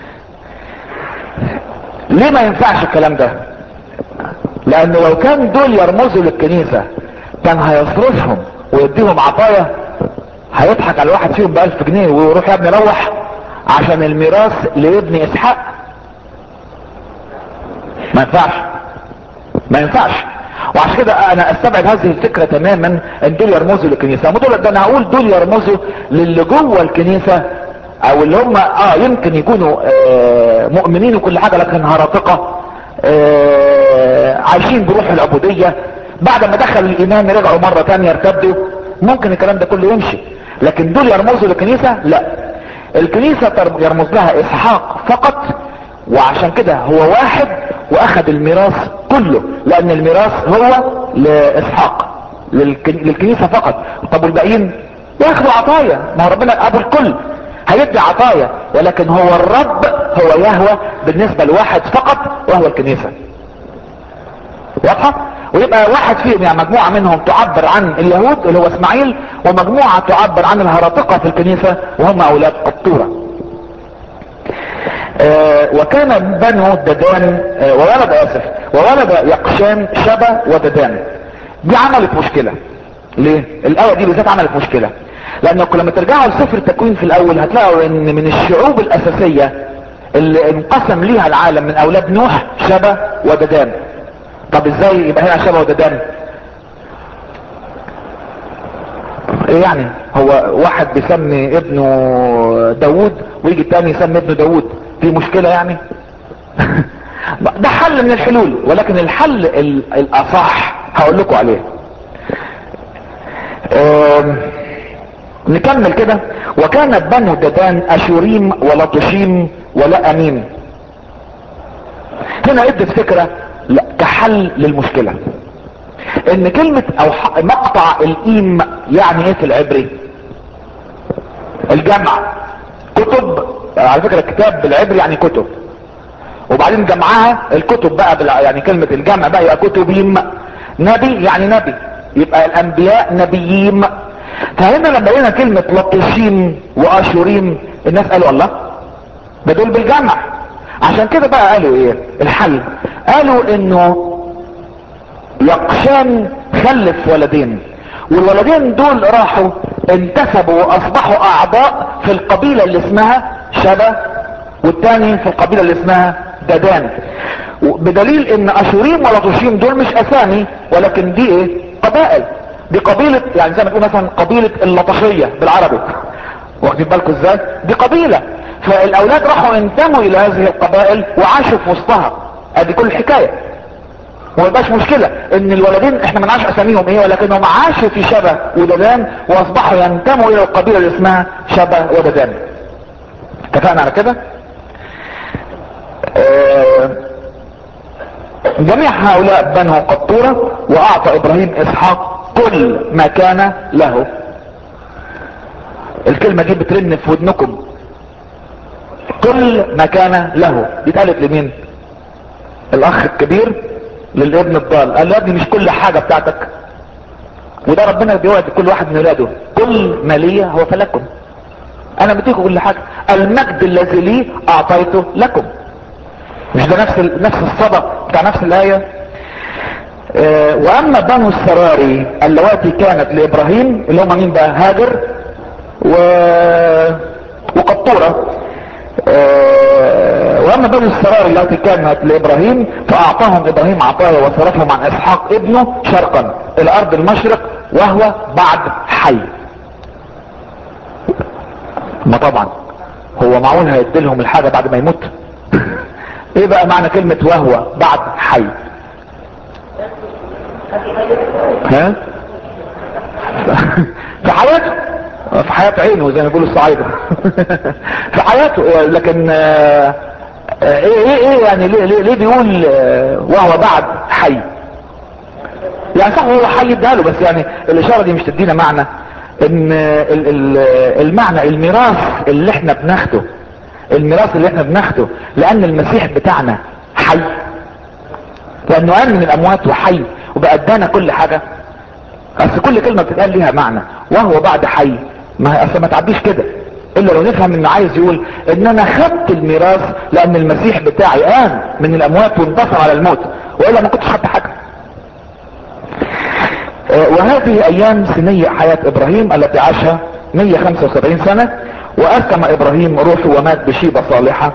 ليه ما ينفعش الكلام ده لان لو كان دول يرمزوا للكنيسه كان هيصرفهم ويديهم عطايا هيضحك على واحد فيهم بألف جنيه ويروح يا ابني روح عشان الميراث لابن اسحاق ما ينفعش ما ينفعش وعشان كده انا استبعد هذه الفكرة تماما ان دول يرمزوا للكنيسة دول ده انا هقول دول يرمزوا للي جوه الكنيسة او اللي هم اه يمكن يكونوا آه مؤمنين وكل حاجة لكن هرطقة آه عايشين بروح العبودية بعد ما دخل الايمان رجعوا مرة تانية ارتدوا ممكن الكلام ده كله يمشي لكن دول يرمزوا للكنيسة لا الكنيسة يرمز لها اسحاق فقط وعشان كده هو واحد واخد الميراث كله لان الميراث هو لاسحاق للكنيسة فقط طب والباقيين ياخدوا عطايا ما هو ربنا ابو الكل هيدي عطايا ولكن هو الرب هو يهوى بالنسبة لواحد فقط وهو الكنيسة واضحة ويبقى واحد فيهم يعني مجموعة منهم تعبر عن اليهود اللي هو اسماعيل ومجموعة تعبر عن الهرطقة في الكنيسة وهم اولاد قطورة آه وكان بنو ددان آه وولد اسف وولد يقشان شبا وددان دي عملت مشكلة ليه الايه دي بالذات عملت مشكلة لانكم لما ترجعوا لسفر التكوين في الاول هتلاقوا ان من الشعوب الاساسية اللي انقسم ليها العالم من اولاد نوح شبا وددان طب ازاي يبقى هنا شبه وددان ايه يعني هو واحد بيسمي ابنه داوود ويجي التاني يسمي ابنه داوود في مشكلة يعني ده حل من الحلول ولكن الحل الاصح هقول لكم عليه نكمل كده وكانت بنو ددان اشوريم ولطشيم ولا اميم هنا ادت فكرة لا كحل للمشكلة ان كلمة او مقطع الايم يعني ايه في العبري الجمع كتب على فكرة كتاب بالعبري يعني كتب وبعدين جمعها الكتب بقى بلا يعني كلمة الجمع بقى يبقى كتبيم نبي يعني نبي يبقى الانبياء نبيين فهنا لما لقينا كلمة لطشيم واشوريم الناس قالوا الله ده دول بالجمع عشان كده بقى قالوا ايه الحل قالوا انه يقشان خلف ولدين والولدين دول راحوا انتسبوا واصبحوا اعضاء في القبيلة اللي اسمها شبا والتاني في القبيلة اللي اسمها ددان بدليل ان اشوريم ولا تشيم دول مش اسامي ولكن دي ايه قبائل دي قبيلة يعني زي ما تقول مثلا قبيلة اللطشية بالعربي واخدين بالكم ازاي دي قبيلة فالاولاد راحوا انتموا الى هذه القبائل وعاشوا في وسطها ادي كل الحكاية ومبقاش مشكلة ان الولدين احنا منعش اساميهم ايه ولكنهم عاشوا في شبه وددان واصبحوا ينتموا الى القبيلة اللي اسمها شبه وددان اتفقنا على كده آه جميع هؤلاء بنوا قطورة واعطى ابراهيم اسحاق كل ما كان له الكلمة دي بترن في ودنكم كل ما كان له دي اتقالت لمين الاخ الكبير للابن الضال قال له يا ابني مش كل حاجة بتاعتك وده ربنا بيوعد كل واحد من ولاده كل ما لي هو فلكم انا بديكم كل حاجة المجد الذي لي اعطيته لكم مش ده نفس نفس الصدى بتاع نفس الايه اه واما بنو السراري اللواتي كانت لابراهيم اللي هم مين بقى هاجر و وقطوره اه واما بنو السراري اللواتي كانت لابراهيم فاعطاهم ابراهيم عطايا وصرفهم عن اسحاق ابنه شرقا الى ارض المشرق وهو بعد حي ما طبعا هو معقول هيديلهم الحاجه بعد ما يموت ايه بقى معنى كلمة وهو بعد حي ها في حياته في حياة عينه زي ما بيقولوا الصعايدة في حياته لكن ايه ايه ايه يعني ليه, ليه, ليه بيقول وهو بعد حي يعني صح هو حي اداله بس يعني الاشارة دي مش تدينا معنى ان المعنى الميراث اللي احنا بناخده الميراث اللي احنا بناخده لان المسيح بتاعنا حي لانه قام من الاموات وحي وبقى ادانا كل حاجة اصل كل كلمة بتتقال ليها معنى وهو بعد حي ما اصل ما تعبيش كده الا لو نفهم انه عايز يقول ان انا خدت الميراث لان المسيح بتاعي قام من الاموات وانتصر على الموت والا ما كنتش خدت حاجة وهذه ايام سنية حياة ابراهيم التي عاشها 175 سنة وأسكم إبراهيم روحه ومات بشيبة صالحة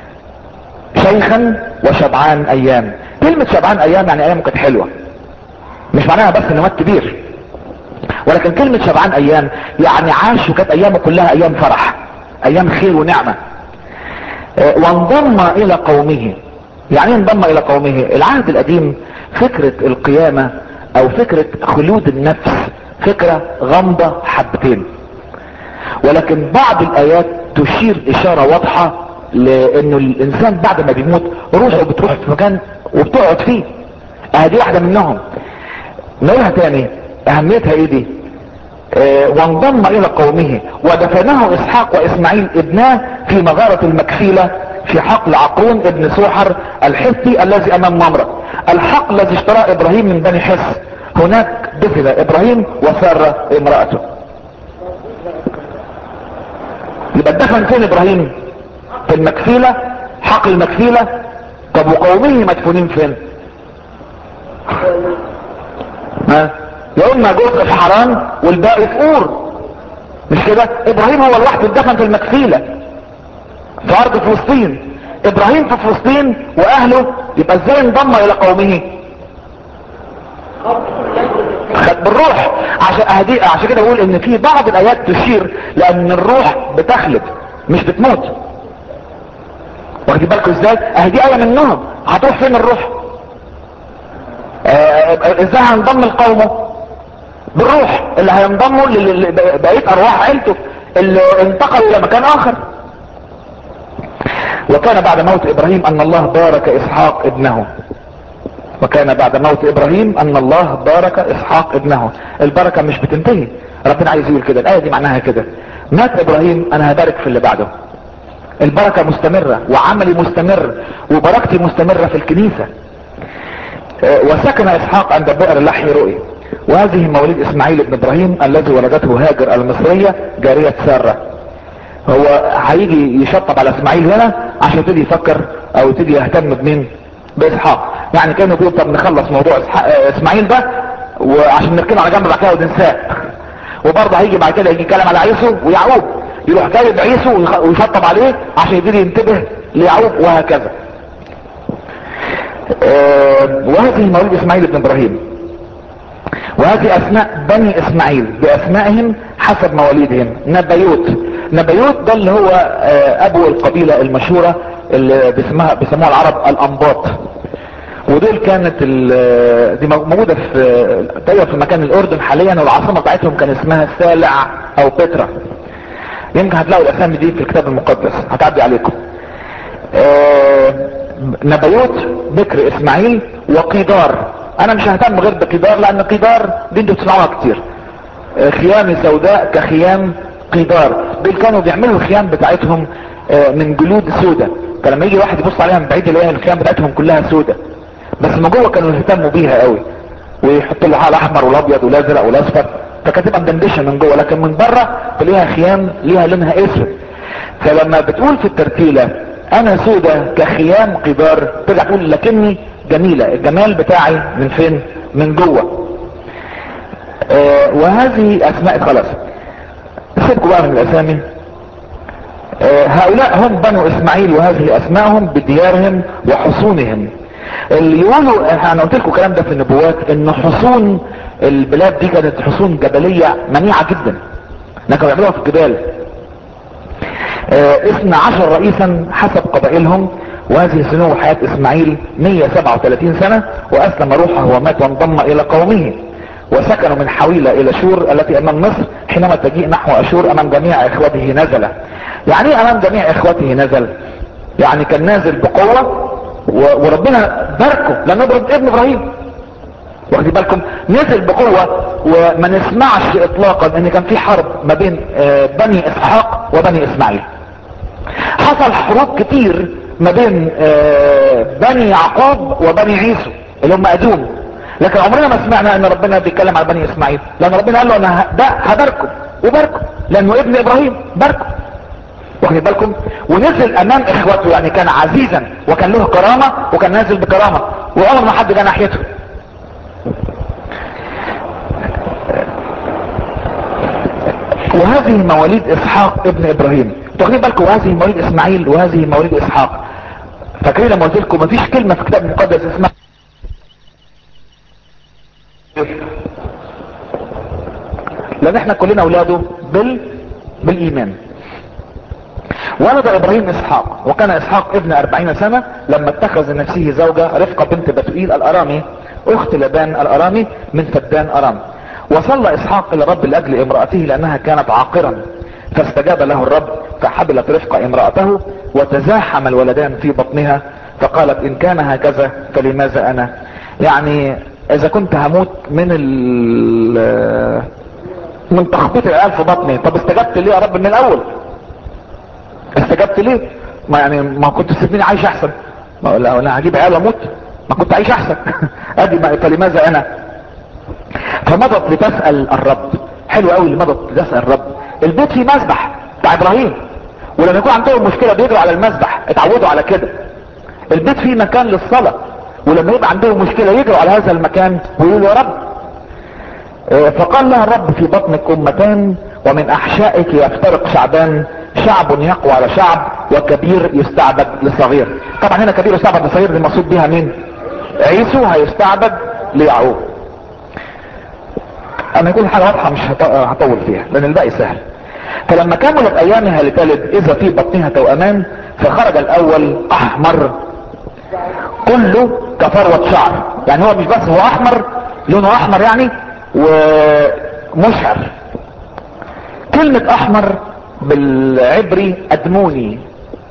شيخا وشبعان أيام كلمة شبعان أيام يعني أيامه كانت حلوة مش معناها بس إنه مات كبير ولكن كلمة شبعان أيام يعني عاش وكانت أيامه كلها أيام فرح أيام خير ونعمة وانضم إلى قومه يعني انضم إلى قومه العهد القديم فكرة القيامة أو فكرة خلود النفس فكرة غامضة حبتين ولكن بعض الايات تشير اشارة واضحة لانه الانسان بعد ما بيموت روحه بتروح في مكان وبتقعد فيه اه دي واحدة منهم نقولها تاني اهميتها ايه دي اه وانضم الى قومه ودفنه اسحاق واسماعيل ابناه في مغارة المكفيلة في حقل عقرون ابن سوحر الحثي الذي امام ممرة الحقل الذي اشتراه ابراهيم من بني حس هناك دفن ابراهيم وسارة امرأته يبقى اتدفن فين ابراهيم في المكفيلة حقل المكفيلة طب وقومه مدفونين فين ها يا اما جزء في حران والباقي في اور مش كده ابراهيم هو لوحده اتدفن في المكفيلة في ارض فلسطين ابراهيم في فلسطين واهله يبقى ازاي انضم الى قومه خد بالروح عشان أهدي... عشان كده بقول ان في بعض الايات تشير لان الروح بتخلد مش بتموت واخدي بالكم ازاي اهدي ايه منهم هتروح فين الروح آه... ازاي هينضم لقومه بالروح اللي هينضموا لبقية ارواح عيلته اللي انتقلوا الى مكان اخر وكان بعد موت ابراهيم ان الله بارك اسحاق ابنه وكان بعد موت ابراهيم ان الله بارك اسحاق ابنه البركة مش بتنتهي ربنا عايز يقول كده الايه دي معناها كده مات ابراهيم انا هبارك في اللي بعده البركة مستمرة وعملي مستمر وبركتي مستمرة في الكنيسة وسكن اسحاق عند بئر لحي رؤي وهذه مواليد اسماعيل بن ابراهيم الذي ولدته هاجر المصرية جارية سارة هو هيجي يشطب على اسماعيل هنا عشان يبتدي يفكر او يبتدي يهتم بمين باسحاق يعني كانوا بيقول طب نخلص موضوع اسماعيل ده وعشان نركنه على جنب بعد كده وننساه وبرضه هيجي بعد كده يجي يتكلم على عيسو ويعقوب يروح جايب عيسو ويخ- ويشطب عليه عشان يبتدي ينتبه ليعقوب وهكذا آه، وهذه مواليد اسماعيل بن ابراهيم وهذه اسماء بني اسماعيل باسمائهم حسب مواليدهم نبيوت نبيوت ده اللي هو آه، ابو القبيلة المشهورة اللي بيسمها بيسموها العرب الانباط ودول كانت ال- دي موجودة في تقريبا في مكان الاردن حاليا والعاصمة بتاعتهم كان اسمها سالع او بترا يمكن هتلاقوا الاسامي دي في الكتاب المقدس هتعدي عليكم آه، نبيوت بكر اسماعيل وقيدار انا مش ههتم غير بقيدار لان قيدار دي انتوا بتسمعوها كتير آه، خيام سوداء كخيام قيدار دول كانوا بيعملوا الخيام بتاعتهم آه، من جلود سوداء فلما يجي واحد يبص عليها من بعيد يلاقي الخيام بتاعتهم كلها سوداء بس من جوه كانوا يهتموا بيها قوي ويحط لها الاحمر والابيض والازرق والاصفر فكانت تبقى مدندشه من جوه لكن من بره تلاقيها خيام ليها لونها اسود فلما بتقول في الترتيله انا سودة كخيام قدار ترجع تقول لكني جميلة الجمال بتاعي من فين من جوه آه وهذه اسماء خلاص سيبكوا بقى من الاسامي آه هؤلاء هم بنو اسماعيل وهذه اسمائهم بديارهم وحصونهم اللي يقولوا انا قلت لكم الكلام ده في النبوات ان حصون البلاد دي كانت حصون جبلية منيعة جدا لكن بيعملوها في الجبال اثنى عشر رئيسا حسب قبائلهم وهذه سنو حياة اسماعيل 137 سنة واسلم روحه ومات وانضم الى قومه وسكنوا من حويلة الى شور التي امام مصر حينما تجيء نحو اشور امام جميع اخوته نزل يعني ايه امام جميع اخوته نزل يعني كان نازل بقوة و- وربنا باركه لانه ابن ابن ابراهيم واخدين بالكم نزل بقوة وما نسمعش اطلاقا ان كان في حرب ما بين آه، بني اسحاق وبني اسماعيل حصل حروب كتير ما بين آه، بني يعقوب وبني عيسو اللي هم ادوم لكن عمرنا ما سمعنا ان ربنا بيتكلم على بني اسماعيل لان ربنا قال له انا ه- ده هباركه وباركه لانه ابن ابراهيم باركه واخدين بالكم ونزل امام اخوته يعني كان عزيزا وكان له كرامة وكان نازل بكرامة وعمر ما حد جه ناحيته وهذه مواليد اسحاق ابن ابراهيم واخدين بالكم وهذه مواليد اسماعيل وهذه مواليد اسحاق فاكرين لما قلت لكم مفيش كلمة في الكتاب المقدس اسمها لان احنا كلنا اولاده بال بالايمان ولد ابراهيم اسحاق وكان اسحاق ابن اربعين سنة لما اتخذ لنفسه زوجة رفقة بنت بتوئيل الارامي اخت لبان الارامي من فدان ارام وصلى اسحاق الى الرب لاجل امرأته لانها كانت عاقرا فاستجاب له الرب فحبلت رفقة امرأته وتزاحم الولدان في بطنها فقالت ان كان هكذا فلماذا انا يعني اذا كنت هموت من ال من تخبيط العيال في بطني طب استجبت ليه يا رب من الاول استجبت ليه ما يعني ما كنت تسيبني عايش احسن ما لا انا هجيب عيال واموت ما كنت عايش احسن ادي ما فلماذا انا فمضت لتسأل الرب حلو قوي اللي مضت لتسأل الرب البيت فيه مسبح بتاع ابراهيم ولما يكون عندهم مشكلة بيجروا على المسبح اتعودوا على كده البيت فيه مكان للصلاة ولما يبقى عندهم مشكلة يجروا على هذا المكان ويقولوا يا رب آه، فقال لها الرب في بطنك امتان ومن احشائك يفترق شعبان شعب يقوى على شعب وكبير يستعبد لصغير طبعا هنا كبير يستعبد لصغير دي المقصود بيها مين عيسو هيستعبد ليعقوب انا اقول حاجه واضحه مش هط- هطول فيها لان الباقي سهل فلما كملت ايامها لتلد اذا في بطنها توأمان فخرج الاول احمر كله كفروة شعر يعني هو مش بس هو احمر لونه احمر يعني ومشعر كلمة احمر بالعبري ادموني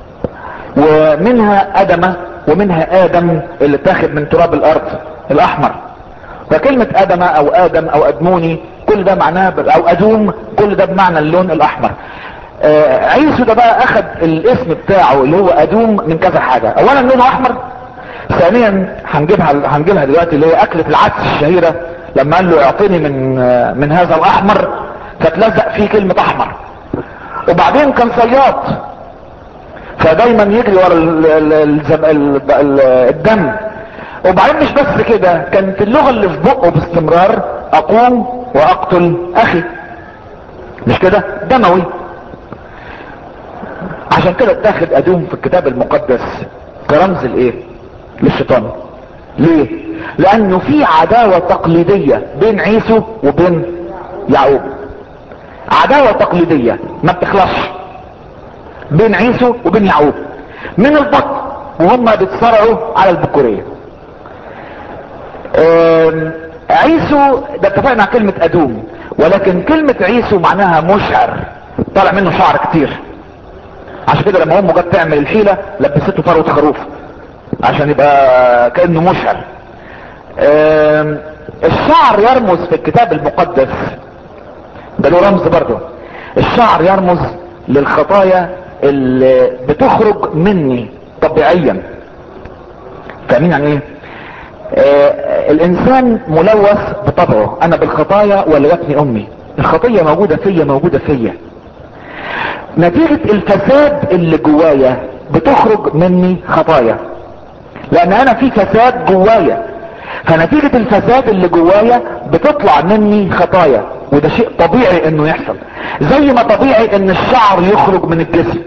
ومنها ادمة ومنها ادم اللي اتاخد من تراب الارض الاحمر فكلمة ادمة او ادم او ادموني كل ده معناها ب- او ادوم كل ده بمعنى اللون الاحمر آه عيسو ده بقى اخد الاسم بتاعه اللي هو ادوم من كذا حاجة اولا لونه احمر ثانيا هنجيبها هنجيبها دلوقتي اللي هي اكلة العدس الشهيرة لما قال له اعطيني من آه، من هذا الاحمر فتلزق فيه كلمة احمر وبعدين كان صياد فدايما يجري ورا ال- ال- الزم- ال- ال- الدم وبعدين مش بس كده كانت اللغة اللي في بقه باستمرار اقوم واقتل اخي مش كده دموي عشان كده اتاخد ادوم في الكتاب المقدس كرمز الايه للشيطان ليه لانه في عداوة تقليدية بين عيسو وبين يعقوب عداوة تقليدية ما بتخلصش بين عيسو وبين يعقوب من البطن وهم بيتصارعوا على البكورية عيسو ده اتفقنا على كلمة ادوم ولكن كلمة عيسو معناها مشعر طالع منه شعر كتير عشان كده لما امه جت تعمل الحيلة لبسته فروة خروف عشان يبقى كأنه مشعر الشعر يرمز في الكتاب المقدس ده له رمز برضه الشعر يرمز للخطايا اللي بتخرج مني طبيعيا فاهمين يعني ايه آه الانسان ملوث بطبعه انا بالخطايا ولدتني امي الخطية موجودة فيا موجودة فيا نتيجة الفساد اللي جوايا بتخرج مني خطايا لان انا في فساد جوايا فنتيجة الفساد اللي جوايا بتطلع مني خطايا وده شيء طبيعي انه يحصل زي ما طبيعي ان الشعر يخرج من الجسم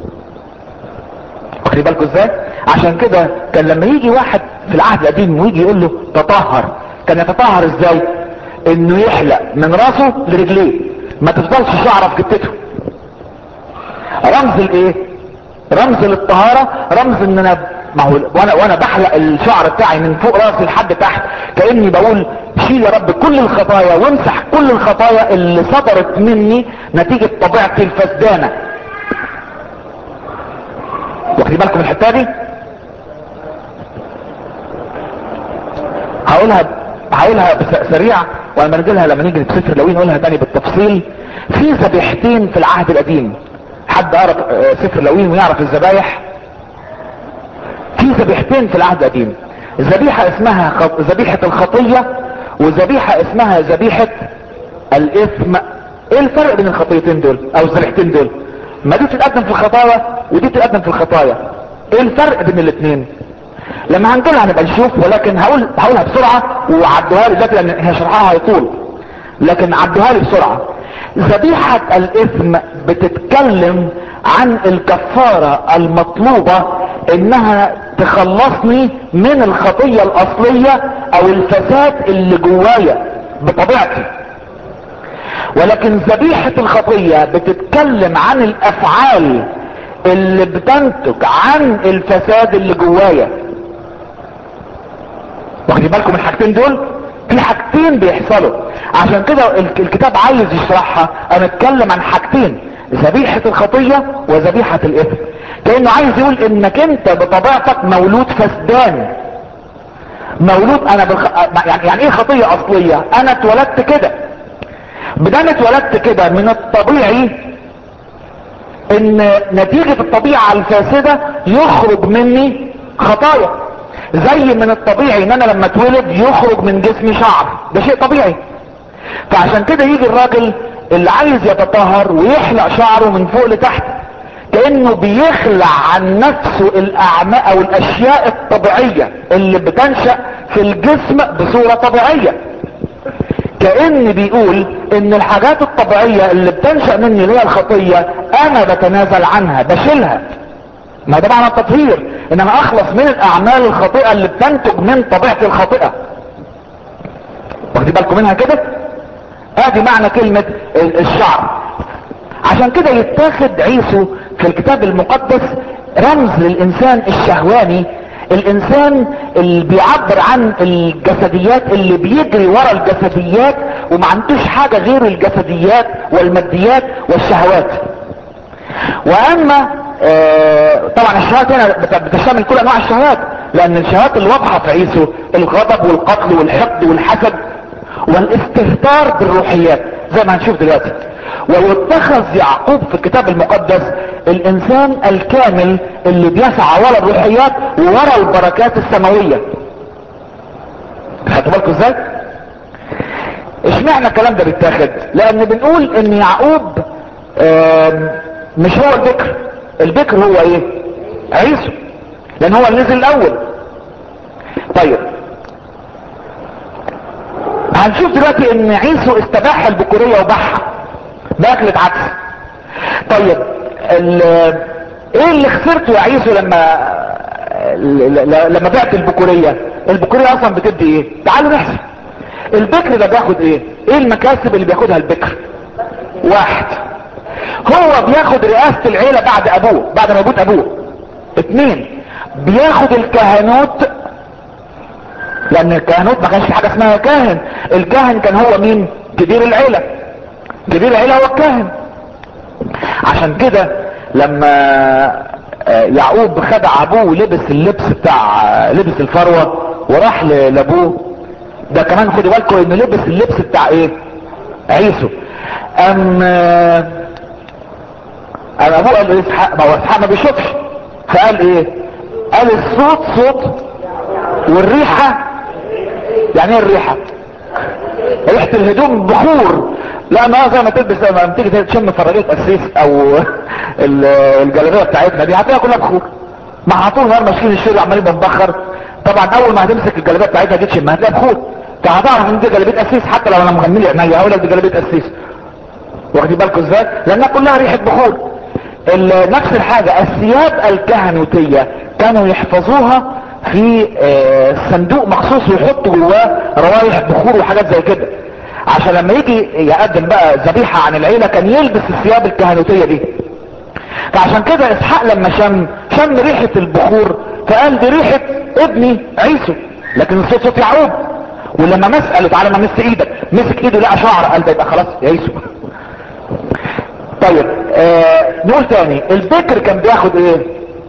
واخدين بالكم ازاي عشان كده كان لما يجي واحد في العهد القديم ويجي يقول له تطهر كان يتطهر ازاي انه يحلق من راسه لرجليه ما تفضلش شعره في جتته رمز الايه رمز للطهارة رمز ان انا ما هو وانا وانا بحلق الشعر بتاعي من فوق راسي لحد تحت كاني بقول شيل يا رب كل الخطايا وامسح كل الخطايا اللي صدرت مني نتيجة طبيعتي الفسدانة واخدين بالكم الحته دي هقولها هقولها سريع ولما نجيلها لما نيجي في سفر لوين نقولها تاني بالتفصيل في ذبيحتين في العهد القديم حد قرا سفر لوين ويعرف الذبايح في ذبيحتين في العهد القديم ذبيحه اسمها ذبيحه الخطيه وذبيحه اسمها ذبيحه الاثم ايه الفرق بين الخطيتين دول او الذبيحتين دول ما دي بتتقدم في الخطايا ودي بتتقدم في الخطايا ايه الفرق بين الاثنين لما هنقولها هنبقى نشوف ولكن هقول هقولها بسرعه وعدوها لي دلوقتي لان هي شرحها هيطول لكن عدوها لي بسرعه ذبيحه الاثم بتتكلم عن الكفاره المطلوبه انها تخلصني من الخطيه الاصليه او الفساد اللي جوايا بطبيعتي ولكن ذبيحة الخطية بتتكلم عن الافعال اللي بتنتج عن الفساد اللي جوايا واخدين بالكم من الحاجتين دول في حاجتين بيحصلوا عشان كده الكتاب عايز يشرحها انا اتكلم عن حاجتين ذبيحة الخطية وذبيحة الاثم كأنه عايز يقول انك انت بطبيعتك مولود فسدان مولود انا بالخ... يعني, يعني ايه خطية اصلية انا اتولدت كده بدل اتولدت كده من الطبيعي ان نتيجة الطبيعة الفاسدة يخرج مني خطايا زي من الطبيعي ان انا لما اتولد يخرج من جسمي شعر ده شيء طبيعي فعشان كده يجي الراجل اللي عايز يتطهر ويحلق شعره من فوق لتحت كانه بيخلع عن نفسه الاعماء او الاشياء الطبيعية اللي بتنشأ في الجسم بصورة طبيعية كأن بيقول ان الحاجات الطبيعية اللي بتنشأ مني اللي هي الخطية انا بتنازل عنها بشيلها ما ده معنى التطهير ان انا اخلص من الاعمال الخاطئة اللي بتنتج من طبيعتي الخاطئة واخدين بالكم منها كده ادي معنى كلمة الشعر عشان كده يتاخد عيسو في الكتاب المقدس رمز للانسان الشهواني الانسان اللي بيعبر عن الجسديات اللي بيجري ورا الجسديات وما عندوش حاجة غير الجسديات والماديات والشهوات واما آه طبعا الشهوات هنا بتشمل كل انواع الشهوات لان الشهوات اللي واضحة في عيسو الغضب والقتل والحقد والحسد والاستهتار بالروحيات زي ما هنشوف دلوقتي ويتخذ يعقوب في الكتاب المقدس الانسان الكامل اللي بيسعى ورا الروحيات وورا البركات السماوية خدتوا بالكم ازاي اشمعنى الكلام ده بيتاخد لان بنقول ان يعقوب مش هو البكر البكر هو ايه عيسو لان هو اللي نزل الاول طيب هنشوف دلوقتي ان عيسو استباح البكورية وباعها باكلة عدس طيب ايه اللي خسرته يا عيسو لما لما بعت البكورية البكورية اصلا بتدي ايه تعالوا نحسب البكر ده بياخد ايه ايه المكاسب اللي بياخدها البكر واحد هو بياخد رئاسة العيلة بعد ابوه بعد ما يموت ابوه اتنين بياخد الكهنوت لان الكهنوت ما كانش في حاجة اسمها كاهن الكاهن كان هو مين كبير العيلة كبير العيلة هو الكاهن عشان كده لما يعقوب خدع ابوه ولبس اللبس بتاع لبس الفروة وراح لابوه ده كمان خدوا بالكم انه لبس اللبس بتاع ايه عيسو ام ام ابوه قال له اسحاق ما هو اسحاق ما بيشوفش فقال ايه قال الصوت صوت والريحة يعني ايه الريحة ريحة الهدوم بخور لا ما زي ما تلبس لما تيجي تشم فراجية قسيس او الجلابيه بتاعتنا دي هتلاقيها كلها بخور ما على طول نهار ماشيين الشارع عمالين بنبخر طبعا اول ما هتمسك الجلابيه بتاعتها دي تشم هتلاقيها بخور فهتعرف ان دي جلابيه قسيس حتى لو انا مغمي لي عينيا هقول لك دي جلابيه قسيس واخدين بالكم ازاي لانها كلها ريحه بخور نفس الحاجه الثياب الكهنوتيه كانوا يحفظوها في صندوق مخصوص ويحطوا جواه روايح بخور وحاجات زي كده عشان لما يجي يقدم بقى ذبيحة عن العيلة كان يلبس الثياب الكهنوتية دي فعشان كده اسحاق لما شم شم ريحة البخور فقال دي ريحة ابني عيسو لكن الصوت صوت يعقوب ولما مس قال له تعالى ما مس ايدك مسك ايده لقى شعر قال ده يبقى خلاص يا عيسو طيب آه نقول تاني البكر كان بياخد ايه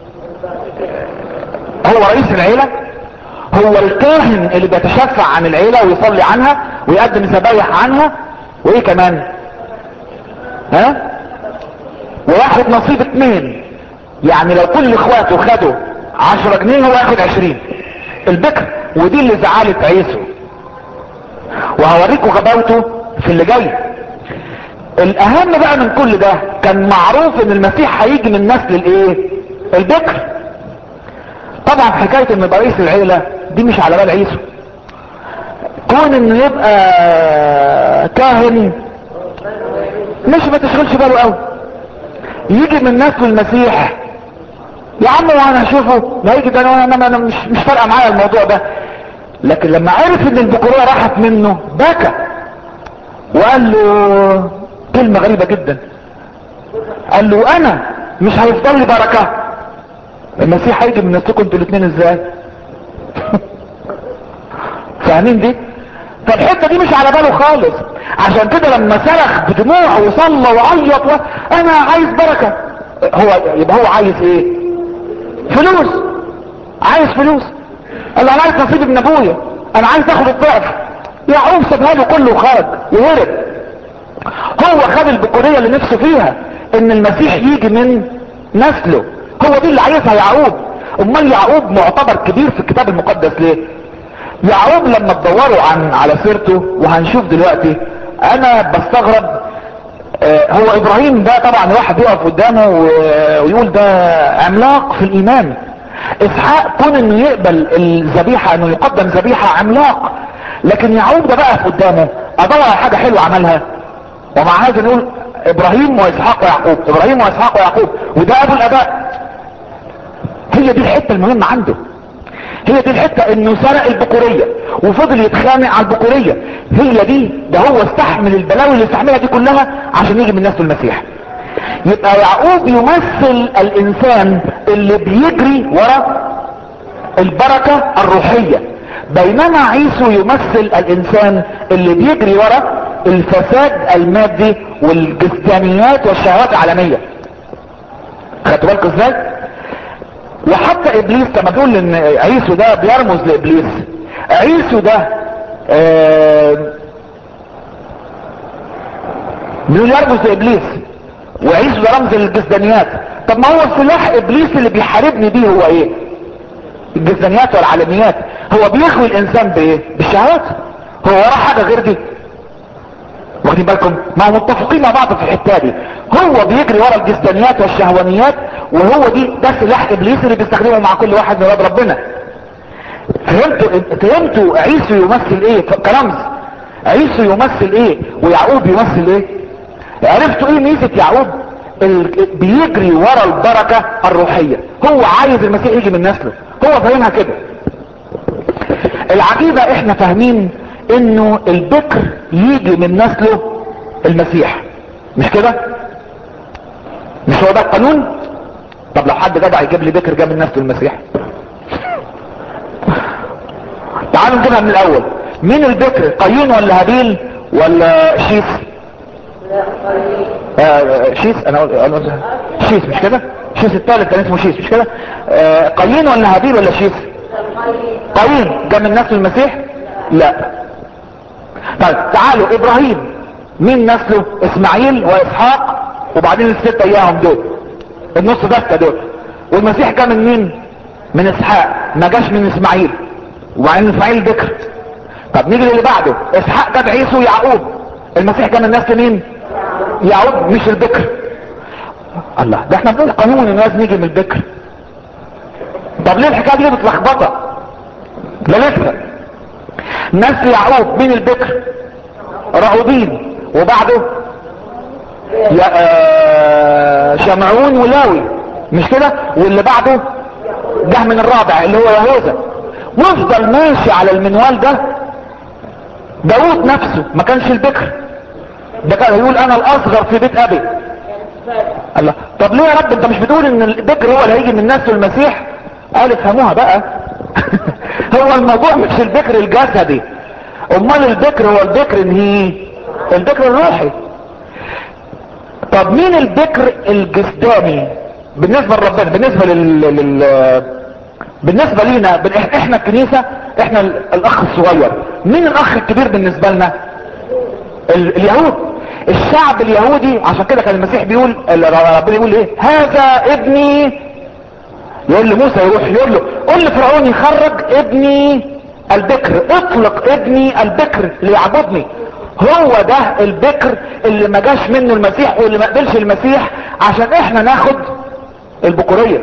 هو رئيس العيلة هو الكاهن اللي بيتشفع عن العيلة ويصلي عنها ويقدم ذبايح عنها وايه كمان ها وياخد نصيب اتنين يعني لو كل اخواته خدوا عشرة جنيه هو ياخد عشرين البكر ودي اللي زعلت عيسو وهوريكم غباوته في اللي جاي الاهم بقى من كل ده كان معروف ان المسيح هيجي من نسل الايه البكر طبعا حكاية ان رئيس العيلة دي مش على بال عيسو كون انه يبقى كاهن مش ما تشغلش باله قوي يجي من نسل المسيح يا عم وانا اشوفه ما يجي ده انا انا انا مش مش فارقه معايا الموضوع ده لكن لما عرف ان البكوريه راحت منه بكى وقال له كلمه غريبه جدا قال له انا مش هيفضل لي بركه المسيح هيجي من نسلكم انتوا الاثنين ازاي فاهمين دي فالحته دي مش على باله خالص عشان كده لما صرخ بدموع وصلى وعيط و... انا عايز بركه هو يبقى هو عايز ايه فلوس عايز فلوس قال له انا عايز نصيب ابن ابويا انا عايز اخد الضعف يعقوب سابها له كله وخرج وهرب هو خد البكوريه اللي نفسه فيها ان المسيح يجي من نسله هو دي اللي عايزها يعقوب امال يعقوب معتبر كبير في الكتاب المقدس ليه يعقوب لما تدوروا عن على سيرته وهنشوف دلوقتي انا بستغرب آه هو ابراهيم ده طبعا واحد يقف قدامه ويقول ده عملاق في الايمان اسحاق كون انه يقبل الذبيحة انه يقدم ذبيحة عملاق لكن يعقوب ده بقى قدامه ادور على حاجة حلوة عملها ومع هذا نقول ابراهيم واسحاق ويعقوب ابراهيم واسحاق ويعقوب وده ابو الاباء هي دي الحتة المهمة عنده هي دي الحتة انه سرق البكورية وفضل يتخانق على البكورية هي دي ده هو استحمل البلاوي اللي استحملها دي كلها عشان يجي من نسل المسيح يبقى يعقوب يمثل الانسان اللي بيجري ورا البركة الروحية بينما عيسو يمثل الانسان اللي بيجري ورا الفساد المادي والجسدانيات والشهوات العالمية خدتوا بالكم ازاي وحتى ابليس لما بيقول ان عيسو ده بيرمز لابليس عيسو ده آه بيقول يرمز لابليس وعيسو ده رمز للجسدانيات طب ما هو سلاح ابليس اللي بيحاربني بيه هو ايه الجسدانيات والعالميات هو بيخوي الانسان بايه بالشهوات هو وراه حاجه غير دي واخدين بالكم ما متفقين مع بعض في الحته دي هو بيجري ورا الجسدانيات والشهوانيات وهو دي ده سلاح ابليس اللي بيستخدمه مع كل واحد من ولاد ربنا فهمتوا فهمتوا عيسو يمثل ايه كرمز عيسو يمثل ايه ويعقوب يمثل ايه عرفتوا ايه ميزة يعقوب ال- بيجري ورا البركة الروحية هو عايز المسيح يجي من نسله هو فاهمها كده العجيبة احنا فاهمين انه البكر يجي من نسله المسيح مش كده مش هو ده القانون طب لو حد جدع يجيب لي بكر جاب من نسله المسيح تعالوا نجيبها من الاول مين البكر قايين ولا هابيل ولا شيس آه شيس انا قلت أنا قلت شيس مش كده شيس الثالث كان اسمه شيس مش كده آه قايين ولا هابيل ولا شيس قايين جاء من نسل المسيح لا طيب تعالوا ابراهيم مين نسله اسماعيل واسحاق وبعدين الستة اياهم دول النص دستة دول والمسيح جاء من مين من اسحاق ما جاش من اسماعيل وبعدين اسماعيل ذكر طب نيجي للي بعده اسحاق جاب عيسو ويعقوب المسيح جاء من نسل مين يعقوب مش البكر الله ده احنا بنقول قانون ان لازم نيجي من البكر طب ليه الحكايه دي متلخبطه ده لسه نسل يعقوب مين البكر رعوبين وبعده يا آه شمعون ولاوي مش كده واللي بعده جه من الرابع اللي هو يهوذا وافضل ماشي على المنوال ده داود نفسه ما كانش البكر ده كان يقول انا الاصغر في بيت ابي الله طب ليه يا رب انت مش بتقول ان البكر هو اللي هيجي من نسل المسيح قال افهموها بقى هو الموضوع مش البكر الجسدي امال البكر هو البكر هي البكر الروحي طب مين البكر الجسداني بالنسبة لربنا بالنسبة لل, لل... بالنسبة لينا بن- احنا الكنيسة احنا ال- الاخ الصغير مين الاخ الكبير بالنسبة لنا ال... اليهود الشعب اليهودي عشان كده كان المسيح بيقول ال- ربنا يقول ايه هذا ابني يقول لموسى يروح يقول له قول لفرعون يخرج ابني البكر اطلق ابني البكر ليعبدني هو ده البكر اللي ما جاش منه المسيح واللي ما قبلش المسيح عشان احنا ناخد البكورية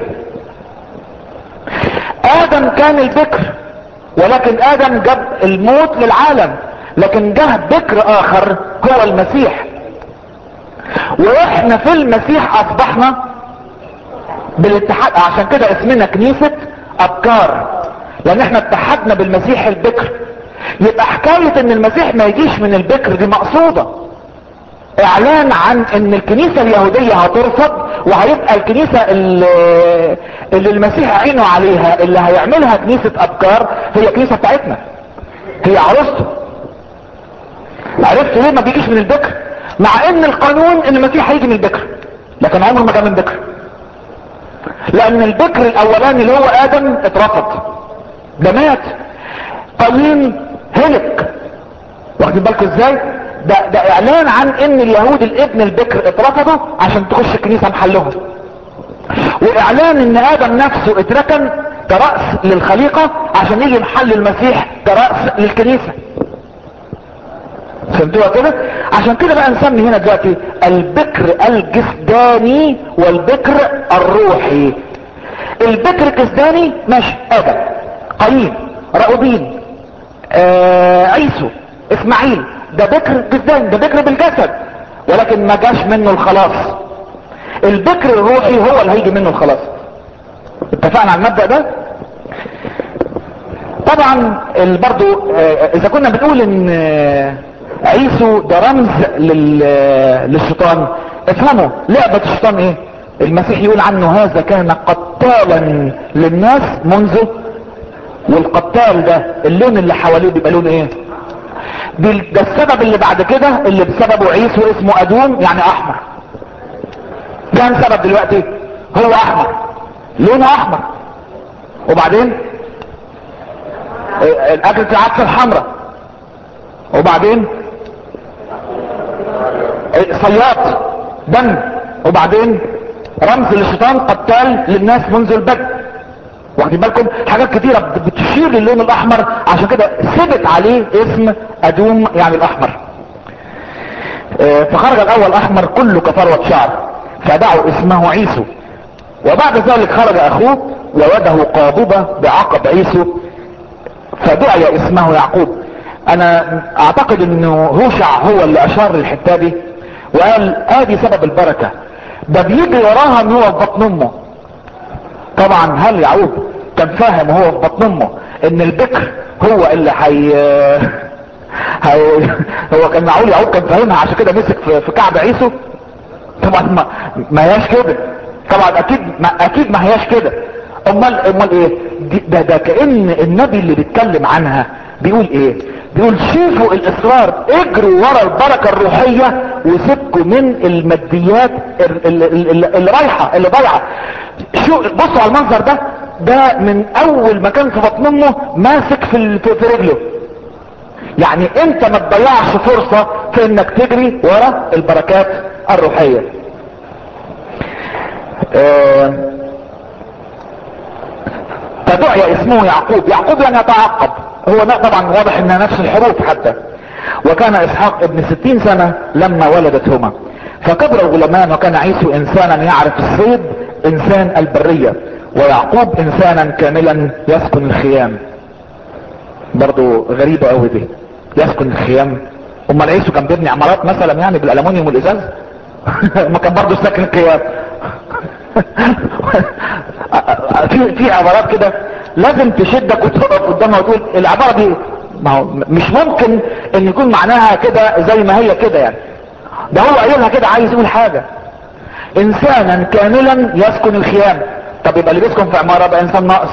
ادم كان البكر ولكن ادم جاب الموت للعالم لكن جه بكر اخر هو المسيح واحنا في المسيح اصبحنا بالاتحاد عشان كده اسمنا كنيسة ابكار لان احنا اتحدنا بالمسيح البكر يبقى حكاية ان المسيح ما يجيش من البكر دي مقصودة اعلان عن ان الكنيسة اليهودية هترفض وهيبقى الكنيسة اللي, اللي المسيح عينه عليها اللي هيعملها كنيسة ابكار هي كنيسة بتاعتنا هي عروسته عرفت ليه ما بيجيش من البكر مع ان القانون ان المسيح هيجي من البكر لكن عمره ما جاء من البكر لان البكر الاولاني اللي هو ادم اترفض ده مات قايين هلك واخدين بالكم ازاي ده, ده اعلان عن ان اليهود الابن البكر اترفضوا عشان تخش الكنيسة محلهم واعلان ان ادم نفسه اتركن كرأس للخليقة عشان يجي محل المسيح كرأس للكنيسة فهمتوها كده عشان كده بقى نسمي هنا دلوقتي البكر الجسداني والبكر الروحي البكر الجسداني ماشي ادم قايين راؤوبين آه عيسو اسماعيل ده بكر جسداني ده بكر بالجسد ولكن ما جاش منه الخلاص البكر الروحي هو اللي هيجي منه الخلاص اتفقنا على المبدأ ده طبعا ال- برضو آه، اذا كنا بنقول ان آه، عيسو ده رمز لل- للشيطان افهموا لعبة الشيطان ايه المسيح يقول عنه هذا كان قتالا للناس منذ والقتال ده اللون اللي حواليه بيبقى لون ايه دي- ده السبب اللي بعد كده اللي بسببه عيسو اسمه ادوم يعني احمر كان سبب دلوقتي هو احمر لونه احمر وبعدين آه، الاكل العدسه الحمراء وبعدين آه، صياد دم وبعدين رمز للشيطان قتال للناس منذ البدء واخدين بالكم حاجات كتيرة بتشير للون الاحمر عشان كده ثبت عليه اسم ادوم يعني الاحمر آه، فخرج الاول احمر كله كفروة شعر فدعوا اسمه عيسو وبعد ذلك خرج اخوه ويده قابضة بعقب عيسو فدعي اسمه يعقوب انا اعتقد انه هوشع هو اللي اشار للحته دي وقال ادي سبب البركه ده بيجري وراها ان هو في بطن امه طبعا هل يعقوب كان فاهم وهو في بطن امه ان البكر هو اللي حي هي... هو كان معقول يعقوب كان فاهمها عشان كده مسك في, في كعب عيسو طبعا ما, ما هياش كده طبعا اكيد ما اكيد ما هياش كده امال امال ايه ده ده كان النبي اللي بيتكلم عنها بيقول ايه بيقول شوفوا الاصرار اجروا ورا البركه الروحيه وسيبكوا من الماديات اللي رايحه اللي ضايعه شو بصوا على المنظر ده ده من اول ما كان في بطن امه ماسك في في رجله يعني انت ما تضيعش فرصه في انك تجري ورا البركات الروحيه اه فدعي اسمه يعقوب يعقوب يعني يتعقب هو طبعا واضح انها نفس الحروف حتى وكان اسحاق ابن ستين سنة لما ولدتهما فكبر الغلمان وكان عيسو انسانا يعرف الصيد انسان البرية ويعقوب انسانا كاملا يسكن الخيام برضو غريبة قوي دي يسكن الخيام امال عيسو كان بيبني عمارات مثلا يعني بالالمونيوم والازاز ما كان برضو ساكن الخيام في في عبارات كده لازم تشدك وتقف قدامها وتقول العبارة دي ما هو مش ممكن ان يكون معناها كده زي ما هي كده يعني ده هو قايلها كده عايز يقول حاجة انسانا كاملا يسكن الخيام طب يبقى اللي بيسكن في عمارة بقى انسان ناقص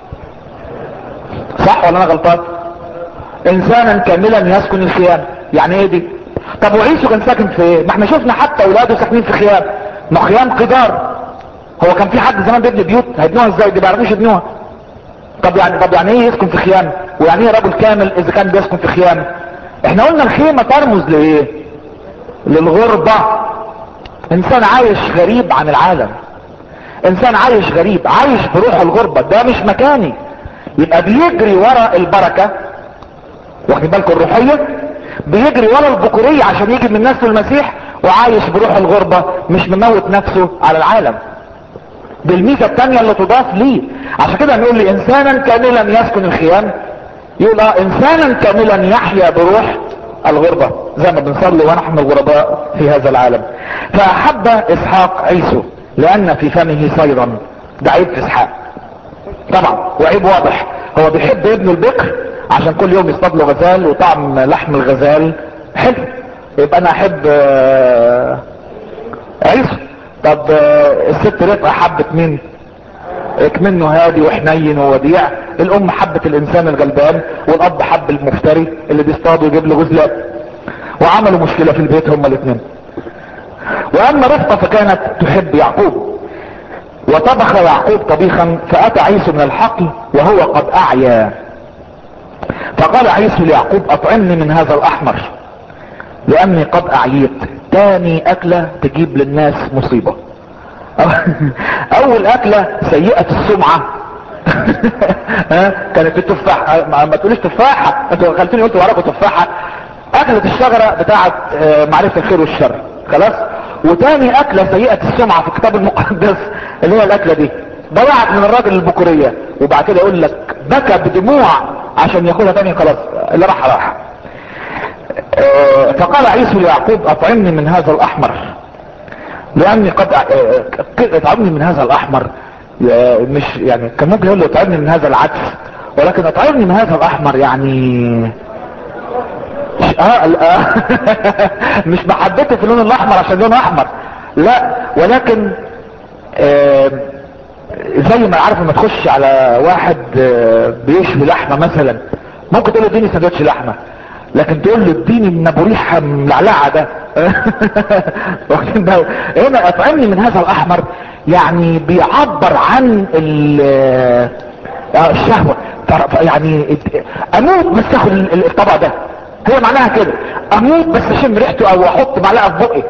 صح ولا انا غلطان انسانا كاملا يسكن الخيام يعني ايه دي طب وعيسو كان ساكن في ايه ما احنا شفنا حتى اولاده ساكنين في خيام ما خيام قدار هو كان في حد زمان بيبني بيوت هيبنوها ازاي دي ما بيعرفوش يبنوها طب يعني طب يعني ايه يسكن في خيام ويعني ايه رجل كامل اذا كان بيسكن في خيام احنا قلنا الخيمه ترمز لايه للغربه انسان عايش غريب عن العالم انسان عايش غريب عايش بروح الغربه ده مش مكاني يبقى بيجري ورا البركه واخدين بالكم الروحيه بيجري ورا الذكوريه عشان يجي من نسل المسيح وعايش بروح الغربه مش مموت نفسه على العالم بالميزة التانية اللي تضاف ليه عشان كده نقول لي انسانا كاملا يسكن الخيام يقول اه انسانا كاملا يحيا بروح الغربة زي ما بنصلي ونحن الغرباء في هذا العالم فاحب اسحاق عيسو لان في فمه صيدا ده عيب اسحاق طبعا وعيب واضح هو بيحب ابن البكر عشان كل يوم يصطاد له غزال وطعم لحم الغزال حلو يبقى انا احب عيسو طب الست رفقة حبت مين اكمنه هادي وحنين ووديع الام حبت الانسان الغلبان والاب حب المفتري اللي بيصطاد ويجيب له غزلات وعملوا مشكلة في البيت هما الاثنين واما رفقة فكانت تحب يعقوب وطبخ يعقوب طبيخا فاتى عيسو من الحقل وهو قد اعيا فقال عيسو ليعقوب اطعمني من هذا الاحمر لاني قد اعيت تاني اكلة تجيب للناس مصيبة اول اكلة سيئة السمعة كانت التفاحة ما تقوليش تفاحة انتوا خلتوني قلت وراكم تفاحة اكلة الشجرة بتاعت معرفة الخير والشر خلاص وتاني اكلة سيئة السمعة في الكتاب المقدس اللي هي الاكلة دي ضيعت من الراجل البكورية وبعد كده يقول لك بكى بدموع عشان ياخدها تاني خلاص اللي راح راح فقال عيسو ليعقوب اطعمني من هذا الاحمر لاني قد اطعمني من هذا الاحمر مش يعني كان ممكن يقول له اطعمني من هذا العدس ولكن اطعمني من هذا الاحمر يعني آه مش محبتي في اللون الاحمر عشان لونه احمر لا ولكن آه زي ما عارف لما تخش على واحد آه بيشوي لحمه مثلا ممكن تقول له اديني سندوتش لحمه لكن تقول له اديني من ابو ريحه ملعلعه ده واخدين بالك هنا اطعمني من هذا الاحمر يعني بيعبر عن الشهوه يعني اموت بس اخد الطبق ده هي معناها كده اموت بس اشم ريحته او احط معلقه في بقي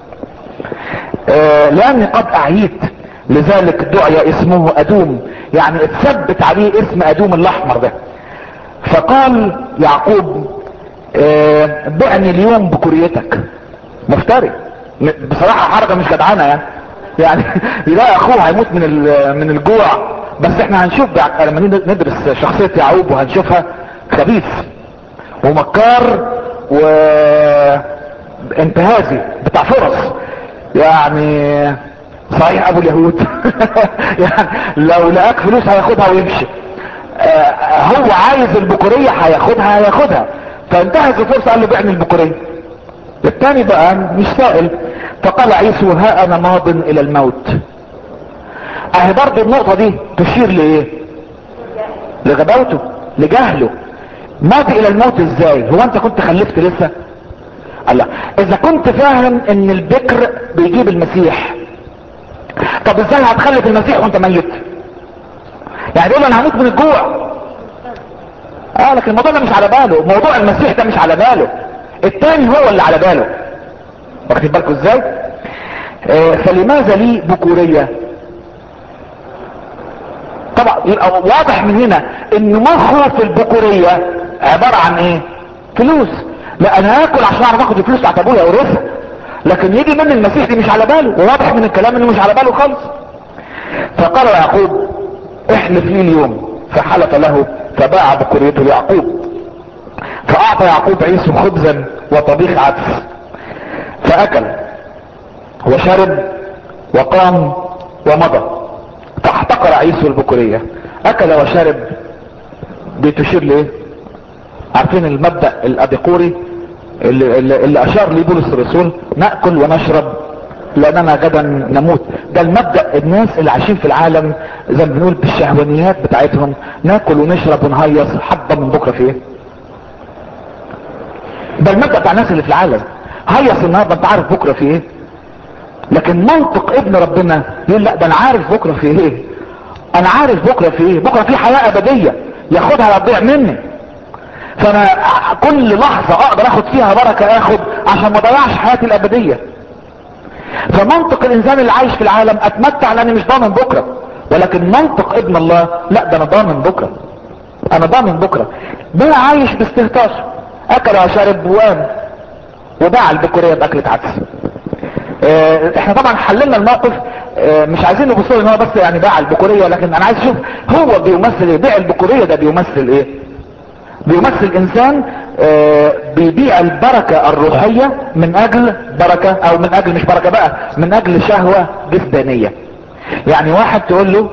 آه لاني قد اعيت لذلك دعي اسمه ادوم يعني اتثبت عليه اسم ادوم الاحمر ده فقال يعقوب آه بعني اليوم بكريتك مفتري بصراحة حركة مش جدعانة يعني يعني يلاقي اخوه هيموت من من الجوع بس احنا هنشوف لما ندرس شخصية يعقوب وهنشوفها خبيث ومكار وانتهازي بتاع فرص يعني صحيح ابو اليهود يعني لو لقاك فلوس هياخدها ويمشي آه، هو عايز البكورية هياخدها هياخدها فانتهز الفرصة قال له بيعني البكورية الثاني بقى مش سائل فقال عيسو ها انا ماض الى الموت اهي برضه النقطة دي تشير لايه لغباوته لجهله ماضي الى الموت ازاي هو انت كنت خلفت لسه الله اذا كنت فاهم ان البكر بيجيب المسيح طب ازاي هتخلف المسيح وانت ميت يعني يقول انا هموت من الجوع اه لكن الموضوع ده مش على باله موضوع المسيح ده مش على باله التاني هو اللي على باله واخدين بالكم ازاي آه فلماذا لي بكورية طبعا يبقى واضح من هنا ان مخه في البكورية عبارة عن ايه فلوس لا انا هاكل عشان اعرف اخد الفلوس بتاعت ابويا اورثها لكن يجي من المسيح دي مش على باله وواضح من الكلام انه مش على باله خالص فقال يعقوب احلف لي اليوم فحلف له فباع بكوريته ليعقوب فاعطى يعقوب عيسو خبزا وطبيخ عدس فاكل وشرب وقام ومضى فاحتقر عيسو البكورية اكل وشرب بتشير ليه عارفين المبدأ الابيقوري اللي, اللي, اللي اشار ليه بولس الرسول نأكل ونشرب لاننا غدا نموت ده المبدأ الناس اللي عايشين في العالم زي ما بنقول بالشهوانيات بتاعتهم ناكل ونشرب ونهيص حبة من بكرة في ايه ده المبدأ بتاع الناس اللي في العالم هيص النهارده انت عارف بكرة في ايه لكن منطق ابن ربنا يقول لا ده انا عارف بكرة في ايه انا عارف بكرة في ايه بكرة في حياة ابدية ياخدها تضيع مني فانا كل لحظة اقدر اخد فيها بركة اخد عشان ما ضيعش حياتي الابدية فمنطق الانسان اللي عايش في العالم اتمتع لاني مش ضامن بكرة ولكن منطق ابن الله لا ده انا ضامن بكرة انا ضامن بكرة ده عايش باستهتار اكل وشرب وقام وباع البكورية باكلة عدس اه احنا طبعا حللنا الموقف اه مش عايزين نبص ان هو بس يعني باع البكورية لكن انا عايز اشوف هو بيمثل ايه بيع البكورية ده بيمثل ايه بيمثل انسان اه بيبيع البركة الروحية من اجل بركة او من اجل مش بركة بقى من اجل شهوة جسدانية يعني واحد تقول له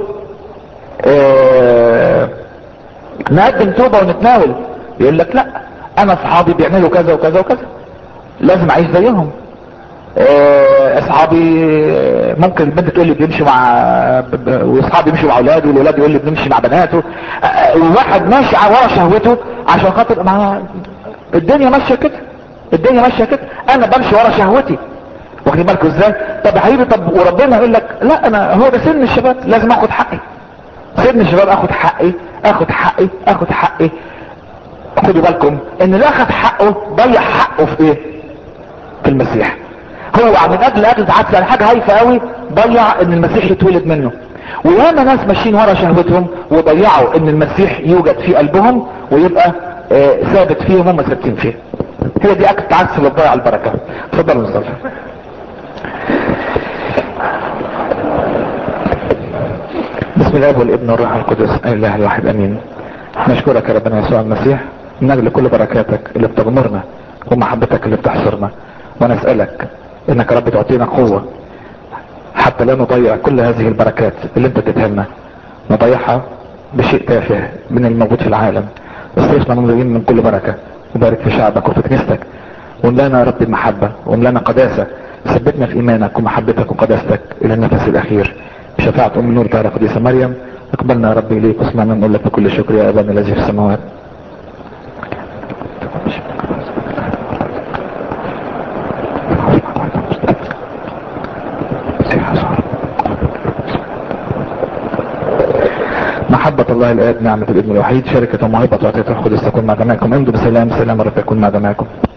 اه نقدم توبة ونتناول يقول لك لا انا اصحابي بيعملوا كذا وكذا وكذا لازم اعيش زيهم اه اصحابي ممكن البنت تقول لي بيمشي مع واصحابي يمشوا مع اولاده والولاد يقول لي بنمشي مع بناته اه الواحد ماشي ورا شهوته عشان خاطر مع الدنيا ماشيه كده الدنيا ماشيه كده انا بمشي ورا شهوتي واخدين بالكم ازاي طب يا حبيبي طب وربنا يقول لك لا انا هو ده سن الشباب لازم اخد حقي سن الشباب اخد حقي اخد حقي اخد حقي خدوا بالكم ان اللي اخد حقه ضيع حقه في ايه في المسيح هو من اجل اجل عكس يعني حاجه هايفه قوي ضيع ان المسيح يتولد منه وياما ناس ماشيين ورا شهوتهم وضيعوا ان المسيح يوجد في قلبهم ويبقى آه ثابت فيهم هم ثابتين فيه هي دي اكل عكس اللي تضيع البركه اتفضلوا نصلي بسم الله والابن والروح القدس اله الواحد امين نشكرك يا ربنا يسوع المسيح من اجل كل بركاتك اللي بتغمرنا ومحبتك اللي بتحصرنا ونسألك انك يا رب تعطينا قوة حتى لا نضيع كل هذه البركات اللي انت اديتها لنا نضيعها بشيء تافه من الموجود في العالم اصرفنا مملوئين من كل بركة وبارك في شعبك وفي كنيستك واملانا يا رب المحبة واملانا قداسة ثبتنا في ايمانك ومحبتك وقداستك الى النفس الاخير بشفاعة ام النور تعالى قديسة مريم اقبلنا يا رب اليك واسمعنا نقول لك بكل شكر يا ابانا الذي في السماوات محبة الله الآب نعمة الابن الوحيد شركة وموهبة وعطية القدس تكون مع جميعكم امضوا بسلام سلام رب يكون مع جميعكم